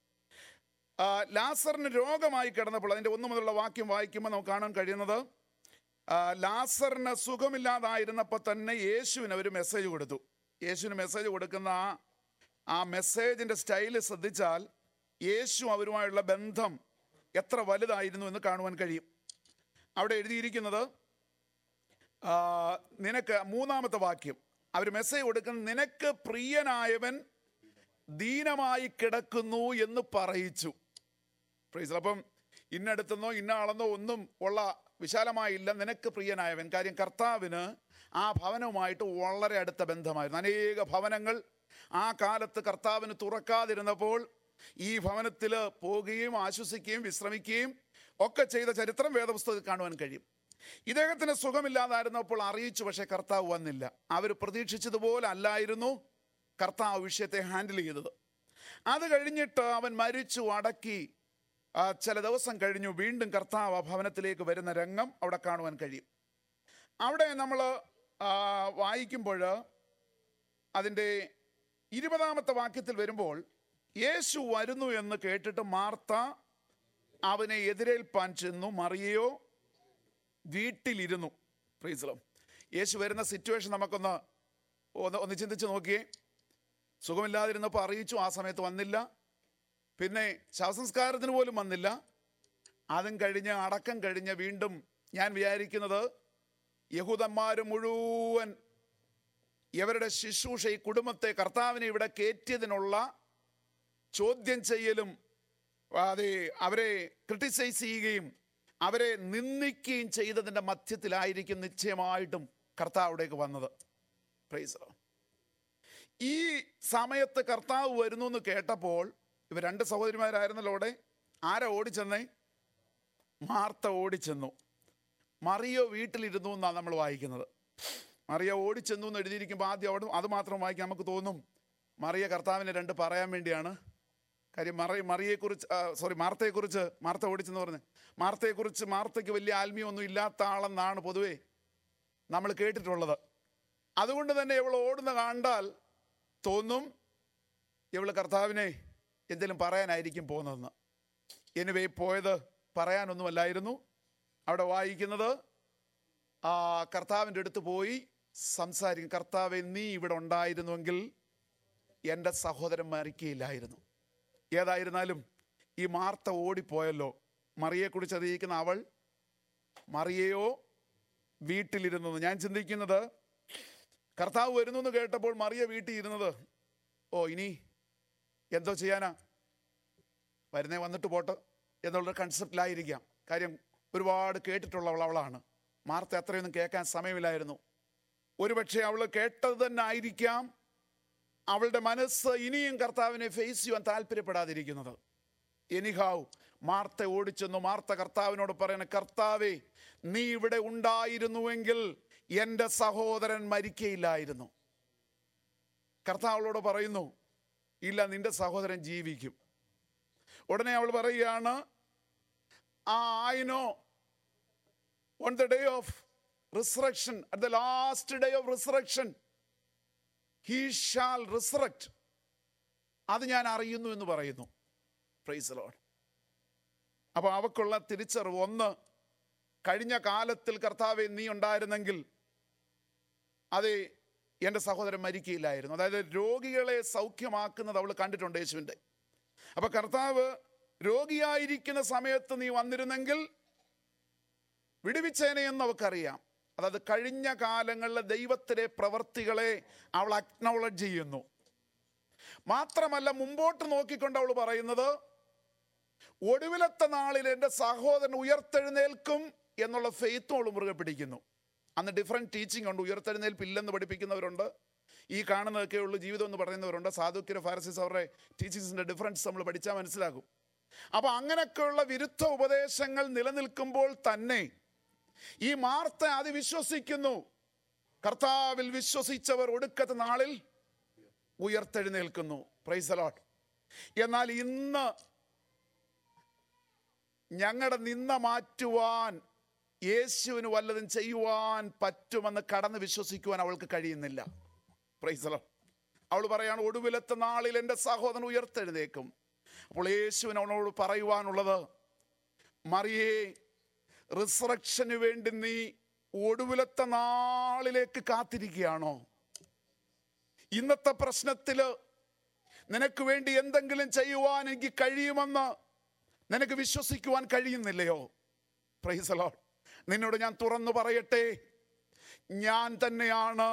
ആ, ലാസറിന് രോഗമായി കിടന്നപ്പോൾ അതിൻ്റെ ഒന്നു മുതലുള്ള വാക്യം വായിക്കുമ്പോൾ നമുക്ക് കാണാൻ കഴിയുന്നത് ആ, ലാസറിന് സുഖമില്ലാതായിരുന്നപ്പോൾ തന്നെ യേശുവിന് ഒരു മെസ്സേജ് കൊടുത്തു യേശുവിന് മെസ്സേജ് കൊടുക്കുന്ന ആ ആ മെസ്സേജിൻ്റെ സ്റ്റൈല് ശ്രദ്ധിച്ചാൽ യേശു അവരുമായുള്ള ബന്ധം എത്ര വലുതായിരുന്നു എന്ന് കാണുവാൻ കഴിയും അവിടെ എഴുതിയിരിക്കുന്നത് ആ, നിനക്ക് മൂന്നാമത്തെ വാക്യം അവർ മെസ്സേജ് കൊടുക്കുന്ന നിനക്ക് പ്രിയനായവൻ ദീനമായി കിടക്കുന്നു എന്ന് പറയിച്ചു പ്രൈസ് അപ്പം ഇന്നടുത്തെന്നോ ഇന്ന ആളെന്നോ ഒന്നും ഉള്ള വിശാലമായില്ല നിനക്ക് പ്രിയനായവൻ കാര്യം കർത്താവിന് ആ ഭവനവുമായിട്ട് വളരെ അടുത്ത ബന്ധമായിരുന്നു അനേക ഭവനങ്ങൾ ആ കാലത്ത് കർത്താവിന് തുറക്കാതിരുന്നപ്പോൾ ഈ ഭവനത്തിൽ പോവുകയും ആശ്വസിക്കുകയും വിശ്രമിക്കുകയും ഒക്കെ ചെയ്ത ചരിത്രം വേദപുസ്തകത്തിൽ കാണുവാൻ കഴിയും ഇദ്ദേഹത്തിന് സുഖമില്ലാതായിരുന്നപ്പോൾ അറിയിച്ചു പക്ഷേ കർത്താവ് വന്നില്ല അവർ പ്രതീക്ഷിച്ചതുപോലെ അല്ലായിരുന്നു കർത്താവ് വിഷയത്തെ ഹാൻഡിൽ ചെയ്തത് അത് കഴിഞ്ഞിട്ട് അവൻ മരിച്ചു അടക്കി ആ, ചില ദിവസം കഴിഞ്ഞു വീണ്ടും കർത്താവ് ആ ഭവനത്തിലേക്ക് വരുന്ന രംഗം അവിടെ കാണുവാൻ കഴിയും അവിടെ നമ്മൾ വായിക്കുമ്പോൾ അതിൻ്റെ ഇരുപതാമത്തെ വാക്യത്തിൽ വരുമ്പോൾ യേശു വരുന്നു എന്ന് കേട്ടിട്ട് മാർത്ത അവനെ എതിരേൽപ്പാൻ ചെന്നു മറിയയോ വീട്ടിലിരുന്നു പ്രീസലം യേശു വരുന്ന സിറ്റുവേഷൻ നമുക്കൊന്ന് ഒന്ന് ഒന്ന് ചിന്തിച്ച് നോക്കിയേ സുഖമില്ലാതിരുന്നപ്പോൾ അറിയിച്ചു ആ സമയത്ത് വന്നില്ല പിന്നെ ശവസംസ്കാരത്തിന് പോലും വന്നില്ല അതും കഴിഞ്ഞ് അടക്കം കഴിഞ്ഞ് വീണ്ടും ഞാൻ വിചാരിക്കുന്നത് യഹൂദന്മാർ മുഴുവൻ ഇവരുടെ ശുശ്രൂഷ ഈ കുടുംബത്തെ കർത്താവിനെ ഇവിടെ കയറ്റിയതിനുള്ള ചോദ്യം ചെയ്യലും അതെ അവരെ ക്രിട്ടിസൈസ് ചെയ്യുകയും അവരെ നിന്ദിക്കുകയും ചെയ്തതിൻ്റെ മധ്യത്തിലായിരിക്കും നിശ്ചയമായിട്ടും കർത്താവ് അവിടേക്ക് വന്നത് പ്രൈസ് ഈ സമയത്ത് കർത്താവ് വരുന്നു എന്ന് കേട്ടപ്പോൾ ഇവർ രണ്ട് സഹോദരിമാരായിരുന്നല്ലോ അവിടെ ആരാ ഓടിച്ചെന്നേ മാർത്ത ഓടിച്ചെന്നു മറിയോ വീട്ടിലിരുന്നു എന്നാണ് നമ്മൾ വായിക്കുന്നത് മറിയ ഓടിച്ചെന്നു എന്ന് എഴുതിയിരിക്കുമ്പോൾ ആദ്യം അവിടെ അത് മാത്രം വായിക്കാൻ നമുക്ക് തോന്നും മറിയ കർത്താവിനെ രണ്ട് പറയാൻ വേണ്ടിയാണ് കാര്യം മറി മറിയെക്കുറിച്ച് സോറി മാർത്തയെക്കുറിച്ച് മാർത്ത ഓടിച്ചെന്ന് പറഞ്ഞ് മാർത്തയെക്കുറിച്ച് മാർത്തയ്ക്ക് വലിയ ആത്മീയമൊന്നും ഇല്ലാത്ത ആളെന്നാണ് പൊതുവേ നമ്മൾ കേട്ടിട്ടുള്ളത് അതുകൊണ്ട് തന്നെ ഇവൾ ഓടുന്ന കണ്ടാൽ തോന്നും ഇവൾ കർത്താവിനെ എന്തെങ്കിലും പറയാനായിരിക്കും പോകുന്നതെന്ന് എനിവേ പോയത് പറയാനൊന്നുമല്ലായിരുന്നു അവിടെ വായിക്കുന്നത് ആ കർത്താവിൻ്റെ അടുത്ത് പോയി സംസാരിക്കും കർത്താവെ നീ ഇവിടെ ഉണ്ടായിരുന്നുവെങ്കിൽ എൻ്റെ സഹോദരൻ മരിക്കുകയില്ലായിരുന്നു ഏതായിരുന്നാലും ഈ മാർത്ത ഓടിപ്പോയല്ലോ മറിയെക്കുറിച്ച് അറിയിക്കുന്ന അവൾ മറിയയോ വീട്ടിലിരുന്നു ഞാൻ ചിന്തിക്കുന്നത് കർത്താവ് വരുന്നു എന്ന് കേട്ടപ്പോൾ മറിയ വീട്ടിൽ ഇരുന്നത് ഓ ഇനി എന്തോ ചെയ്യാനാ വരുന്നേ വന്നിട്ട് പോട്ട് എന്നുള്ളൊരു കൺസെപ്റ്റിലായിരിക്കാം കാര്യം ഒരുപാട് കേട്ടിട്ടുള്ളവൾ അവളാണ് മാർത്ത അത്രയൊന്നും കേൾക്കാൻ സമയമില്ലായിരുന്നു ഒരുപക്ഷെ അവൾ കേട്ടത് തന്നെ ആയിരിക്കാം അവളുടെ മനസ്സ് ഇനിയും കർത്താവിനെ ഫേസ് ചെയ്യുവാൻ താല്പര്യപ്പെടാതിരിക്കുന്നത് എനിഹാവ് മാർത്ത ഓടിച്ചെന്നു മാർത്ത കർത്താവിനോട് പറയണ കർത്താവേ നീ ഇവിടെ ഉണ്ടായിരുന്നുവെങ്കിൽ എൻ്റെ സഹോദരൻ മരിക്കയില്ലായിരുന്നു കർത്താവളോട് പറയുന്നു ഇല്ല നിന്റെ സഹോദരൻ ജീവിക്കും ഉടനെ അവൾ പറയുകയാണ് ആ I know on the day of resurrection at the last day of resurrection he shall resurrect അത് ഞാൻ അറിയുന്നു എന്ന് പറയുന്നു പ്രൈസ് ലോഡ് അപ്പോൾ അവക്കുള്ള തിരിച്ചറിവ് ഒന്ന് കഴിഞ്ഞ കാലത്തിൽ കർത്താവെ നീ ഉണ്ടായിരുന്നെങ്കിൽ അതെ എൻ്റെ സഹോദരൻ മരിക്കയില്ലായിരുന്നു അതായത് രോഗികളെ സൗഖ്യമാക്കുന്നത് അവൾ കണ്ടിട്ടുണ്ട് യേശുവിൻ്റെ അപ്പൊ കർത്താവ് രോഗിയായിരിക്കുന്ന സമയത്ത് നീ വന്നിരുന്നെങ്കിൽ വിടുവിച്ചേനെ എന്ന് അവൾക്കറിയാം അതായത് കഴിഞ്ഞ കാലങ്ങളിലെ ദൈവത്തിലെ പ്രവർത്തികളെ അവൾ അക്നോളജ് ചെയ്യുന്നു മാത്രമല്ല മുമ്പോട്ട് നോക്കിക്കൊണ്ട് അവൾ പറയുന്നത് ഒടുവിലത്തെ നാളിൽ എൻ്റെ സഹോദരൻ ഉയർത്തെഴുന്നേൽക്കും എന്നുള്ള ഫെയ്ത്തും അവൾ മുറുകെ പിടിക്കുന്നു അന്ന് ഡിഫറെൻറ്റ് ടീച്ചിങ് ഉണ്ട് ഉയർത്തെഴുന്നേൽപ്പ് ഇല്ലെന്ന് പഠിപ്പിക്കുന്നവരുണ്ട് ഈ കാണുന്നതൊക്കെ ഉള്ളു ജീവിതം എന്ന് പറയുന്നവരുണ്ട് സാധുക്യര ഫാരസിസ് അവരുടെ ടീച്ചിങ്സിൻ്റെ ഡിഫറൻസ് നമ്മൾ പഠിച്ചാൽ മനസ്സിലാകും അപ്പോൾ അങ്ങനെയൊക്കെയുള്ള വിരുദ്ധ ഉപദേശങ്ങൾ നിലനിൽക്കുമ്പോൾ തന്നെ ഈ മാർത്ത അത് വിശ്വസിക്കുന്നു കർത്താവിൽ വിശ്വസിച്ചവർ ഒടുക്കത്തെ നാളിൽ ഉയർത്തെഴുന്നേൽക്കുന്നു പ്രൈസലോട്ട് എന്നാൽ ഇന്ന് ഞങ്ങളുടെ നിന്ന മാറ്റുവാൻ യേശുവിന് വല്ലതും ചെയ്യുവാൻ പറ്റുമെന്ന് കടന്ന് വിശ്വസിക്കുവാൻ അവൾക്ക് കഴിയുന്നില്ല പ്രൈസലോ അവൾ പറയാണ് ഒടുവിലത്തെ നാളിൽ എൻ്റെ സഹോദരൻ ഉയർത്തെഴുന്നേക്കും അപ്പോൾ യേശുവിന് അവനോട് പറയുവാനുള്ളത് മറിയേ റിസറക്ഷന് വേണ്ടി നീ ഒടുവിലത്തെ നാളിലേക്ക് കാത്തിരിക്കുകയാണോ ഇന്നത്തെ പ്രശ്നത്തില് നിനക്ക് വേണ്ടി എന്തെങ്കിലും ചെയ്യുവാൻ എനിക്ക് കഴിയുമെന്ന് നിനക്ക് വിശ്വസിക്കുവാൻ കഴിയുന്നില്ലയോ പ്രൈസലോ നിന്നോട് ഞാൻ തുറന്നു പറയട്ടെ ഞാൻ തന്നെയാണ്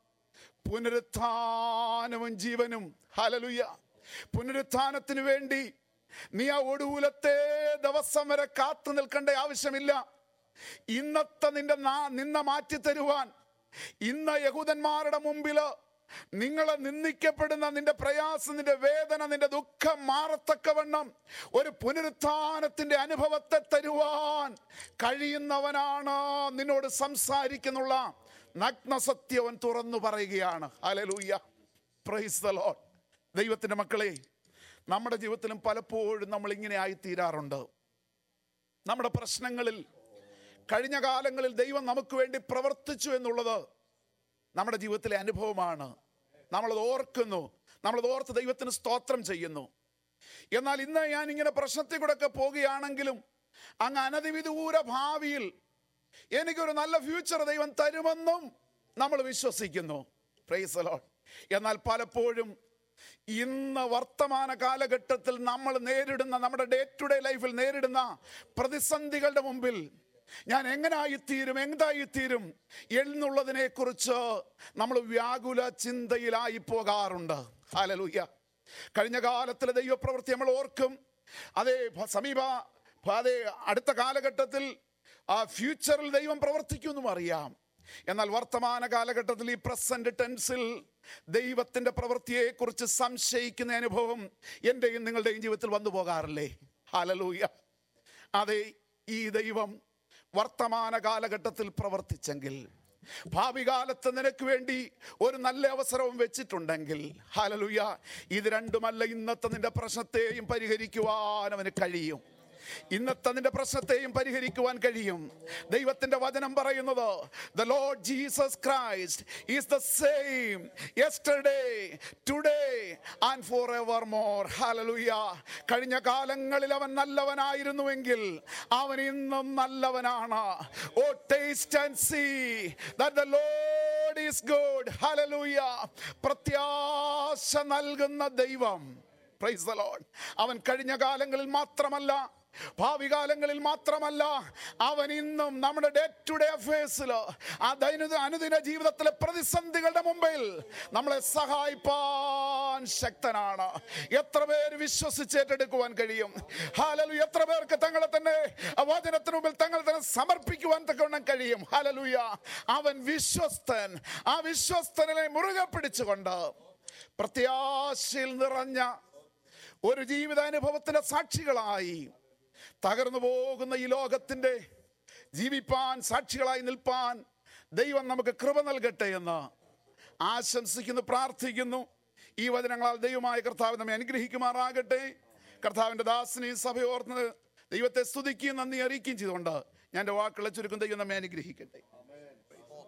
പുനരുത്ഥാനവും ജീവനും ഹലലുയ പുനരുത്ഥാനത്തിന് വേണ്ടി നീ ആ ഒടുവിലത്തെ ദിവസം വരെ കാത്തു നിൽക്കേണ്ട ആവശ്യമില്ല ഇന്നത്തെ നിന്റെ നാ- നിന്ന മാറ്റി തരുവാൻ ഇന്ന് യഹൂദന്മാരുടെ മുമ്പില് നിങ്ങളെ നിന്ദിക്കപ്പെടുന്ന നിന്റെ പ്രയാസം നിന്റെ വേദന നിന്റെ ദുഃഖം മാറത്തക്കവണ്ണം ഒരു പുനരുത്ഥാനത്തിന്റെ അനുഭവത്തെ തരുവാൻ കഴിയുന്നവനാണ് നിന്നോട് സംസാരിക്കുന്നുള്ള നഗ്നസത്യം അവൻ തുറന്നു പറയുകയാണ് ഹല്ലേലൂയ പ്രൈസ് ദ ലോർഡ് ദൈവത്തിന്റെ മക്കളെ നമ്മുടെ ജീവിതത്തിലും പലപ്പോഴും നമ്മൾ ഇങ്ങനെ ആയിത്തീരാറുണ്ട് നമ്മുടെ പ്രശ്നങ്ങളിൽ കഴിഞ്ഞ കാലങ്ങളിൽ ദൈവം നമുക്ക് വേണ്ടി പ്രവർത്തിച്ചു എന്നുള്ളത് നമ്മുടെ ജീവിതത്തിലെ അനുഭവമാണ് നമ്മളത് ഓർക്കുന്നു നമ്മളത് ഓർത്ത് ദൈവത്തിന് സ്തോത്രം ചെയ്യുന്നു എന്നാൽ ഇന്ന് ഞാൻ ഇങ്ങനെ പ്രശ്നത്തിൽ കൂടെ ഒക്കെ പോകുകയാണെങ്കിലും അങ്ങ് അനധിവിദൂര ഭാവിയിൽ എനിക്കൊരു നല്ല ഫ്യൂച്ചർ ദൈവം തരുമെന്നും നമ്മൾ വിശ്വസിക്കുന്നു പ്രൈസ് ലോഡ് എന്നാൽ പലപ്പോഴും ഇന്ന് വർത്തമാന കാലഘട്ടത്തിൽ നമ്മൾ നേരിടുന്ന നമ്മുടെ ഡേ ടു ഡേ ലൈഫിൽ നേരിടുന്ന പ്രതിസന്ധികളുടെ മുമ്പിൽ ഞാൻ എങ്ങനായിത്തീരും എന്തായിത്തീരും എന്നുള്ളതിനെ കുറിച്ച് നമ്മൾ വ്യാകുല ചിന്തയിലായി പോകാറുണ്ട് ഹാലലൂയ കഴിഞ്ഞ കാലത്തിലെ ദൈവപ്രവൃത്തി നമ്മൾ ഓർക്കും അതേ ഭ- സമീപ ഭ- അതേ അടുത്ത കാലഘട്ടത്തിൽ ആ ഫ്യൂച്ചറിൽ ദൈവം പ്രവർത്തിക്കുമെന്നും അറിയാം എന്നാൽ വർത്തമാന കാലഘട്ടത്തിൽ ഈ പ്രസന്റ് ടെൻസിൽ ദൈവത്തിന്റെ പ്രവൃത്തിയെ കുറിച്ച് സംശയിക്കുന്ന അനുഭവം എന്റെയും നിങ്ങളുടെയും ജീവിതത്തിൽ വന്നു പോകാറില്ലേ ഹാലലൂയ അതെ ഈ ദൈവം വർത്തമാന കാലഘട്ടത്തിൽ പ്രവർത്തിച്ചെങ്കിൽ ഭാവി കാലത്ത് നിനക്ക് വേണ്ടി ഒരു നല്ല അവസരവും വെച്ചിട്ടുണ്ടെങ്കിൽ ഹാലലുയ ഇത് രണ്ടുമല്ല ഇന്നത്തെ നിന്റെ പ്രശ്നത്തെയും പരിഹരിക്കുവാൻ അവന് കഴിയും ഇന്നത്തെ നിന്റെ പ്രശ്നത്തെയും പരിഹരിക്കുവാൻ കഴിയും ദൈവത്തിന്റെ വചനം പറയുന്നത് the Lord Jesus Christ is the same yesterday today and for ever more hallelujah കഴിഞ്ഞ കാലങ്ങളിൽ അവൻ നല്ലവനായിരുന്നുവെങ്കിൽ അവൻ ഇന്നും നല്ലവനാണ് O taste and see that the Lord is good hallelujah പ്രത്യാശ നൽകുന്ന ദൈവം പ്രൈസ് ദ ലോർഡ് അവൻ കഴിഞ്ഞ കാലങ്ങളിൽ മാത്രമല്ല ഭാവി കാലങ്ങളിൽ മാത്രമല്ല അവൻ ഇന്നും നമ്മുടെ ഡേ ടു ഡേ അഫേഴ്സിൽ ആ ദൈനംദിന അനുദിന ജീവിതത്തിലെ പ്രതിസന്ധികളുടെ മുമ്പിൽ നമ്മളെ സഹായിപ്പാൻ ശക്തനാണ് എത്ര പേര് വിശ്വസിച്ചേറ്റെടുക്കുവാൻ കഴിയും ഹാലലു എത്ര പേർക്ക് തങ്ങളെ തന്നെ ആ വചനത്തിന് മുമ്പിൽ തങ്ങളെ തന്നെ സമർപ്പിക്കുവാൻ തക്കവണ്ണം കഴിയും ഹാലലുയ അവൻ വിശ്വസ്തൻ ആ വിശ്വസ്തനെ മുറുകെ പിടിച്ചുകൊണ്ട് പ്രത്യാശയിൽ നിറഞ്ഞ ഒരു ജീവിതാനുഭവത്തിന്റെ സാക്ഷികളായി തകർന്നു പോകുന്ന ഈ ലോകത്തിന്റെ ജീവിപ്പാൻ സാക്ഷികളായി നിൽപ്പാൻ ദൈവം നമുക്ക് കൃപ നൽകട്ടെ എന്ന് ആശംസിക്കുന്നു പ്രാർത്ഥിക്കുന്നു ഈ വചനങ്ങളാൽ ദൈവമായ കർത്താവ് നമ്മെ അനുഗ്രഹിക്കുമാറാകട്ടെ കർത്താവിൻ്റെ ദാസനെയും സഭയോർന്ന് ദൈവത്തെ സ്തുതിക്കുകയും നന്ദി അറിയിക്കുകയും ചെയ്തുകൊണ്ട് ഞാൻ എൻ്റെ വാക്കുകളെ ചുരുക്കം ദൈവം നമ്മെ അനുഗ്രഹിക്കട്ടെ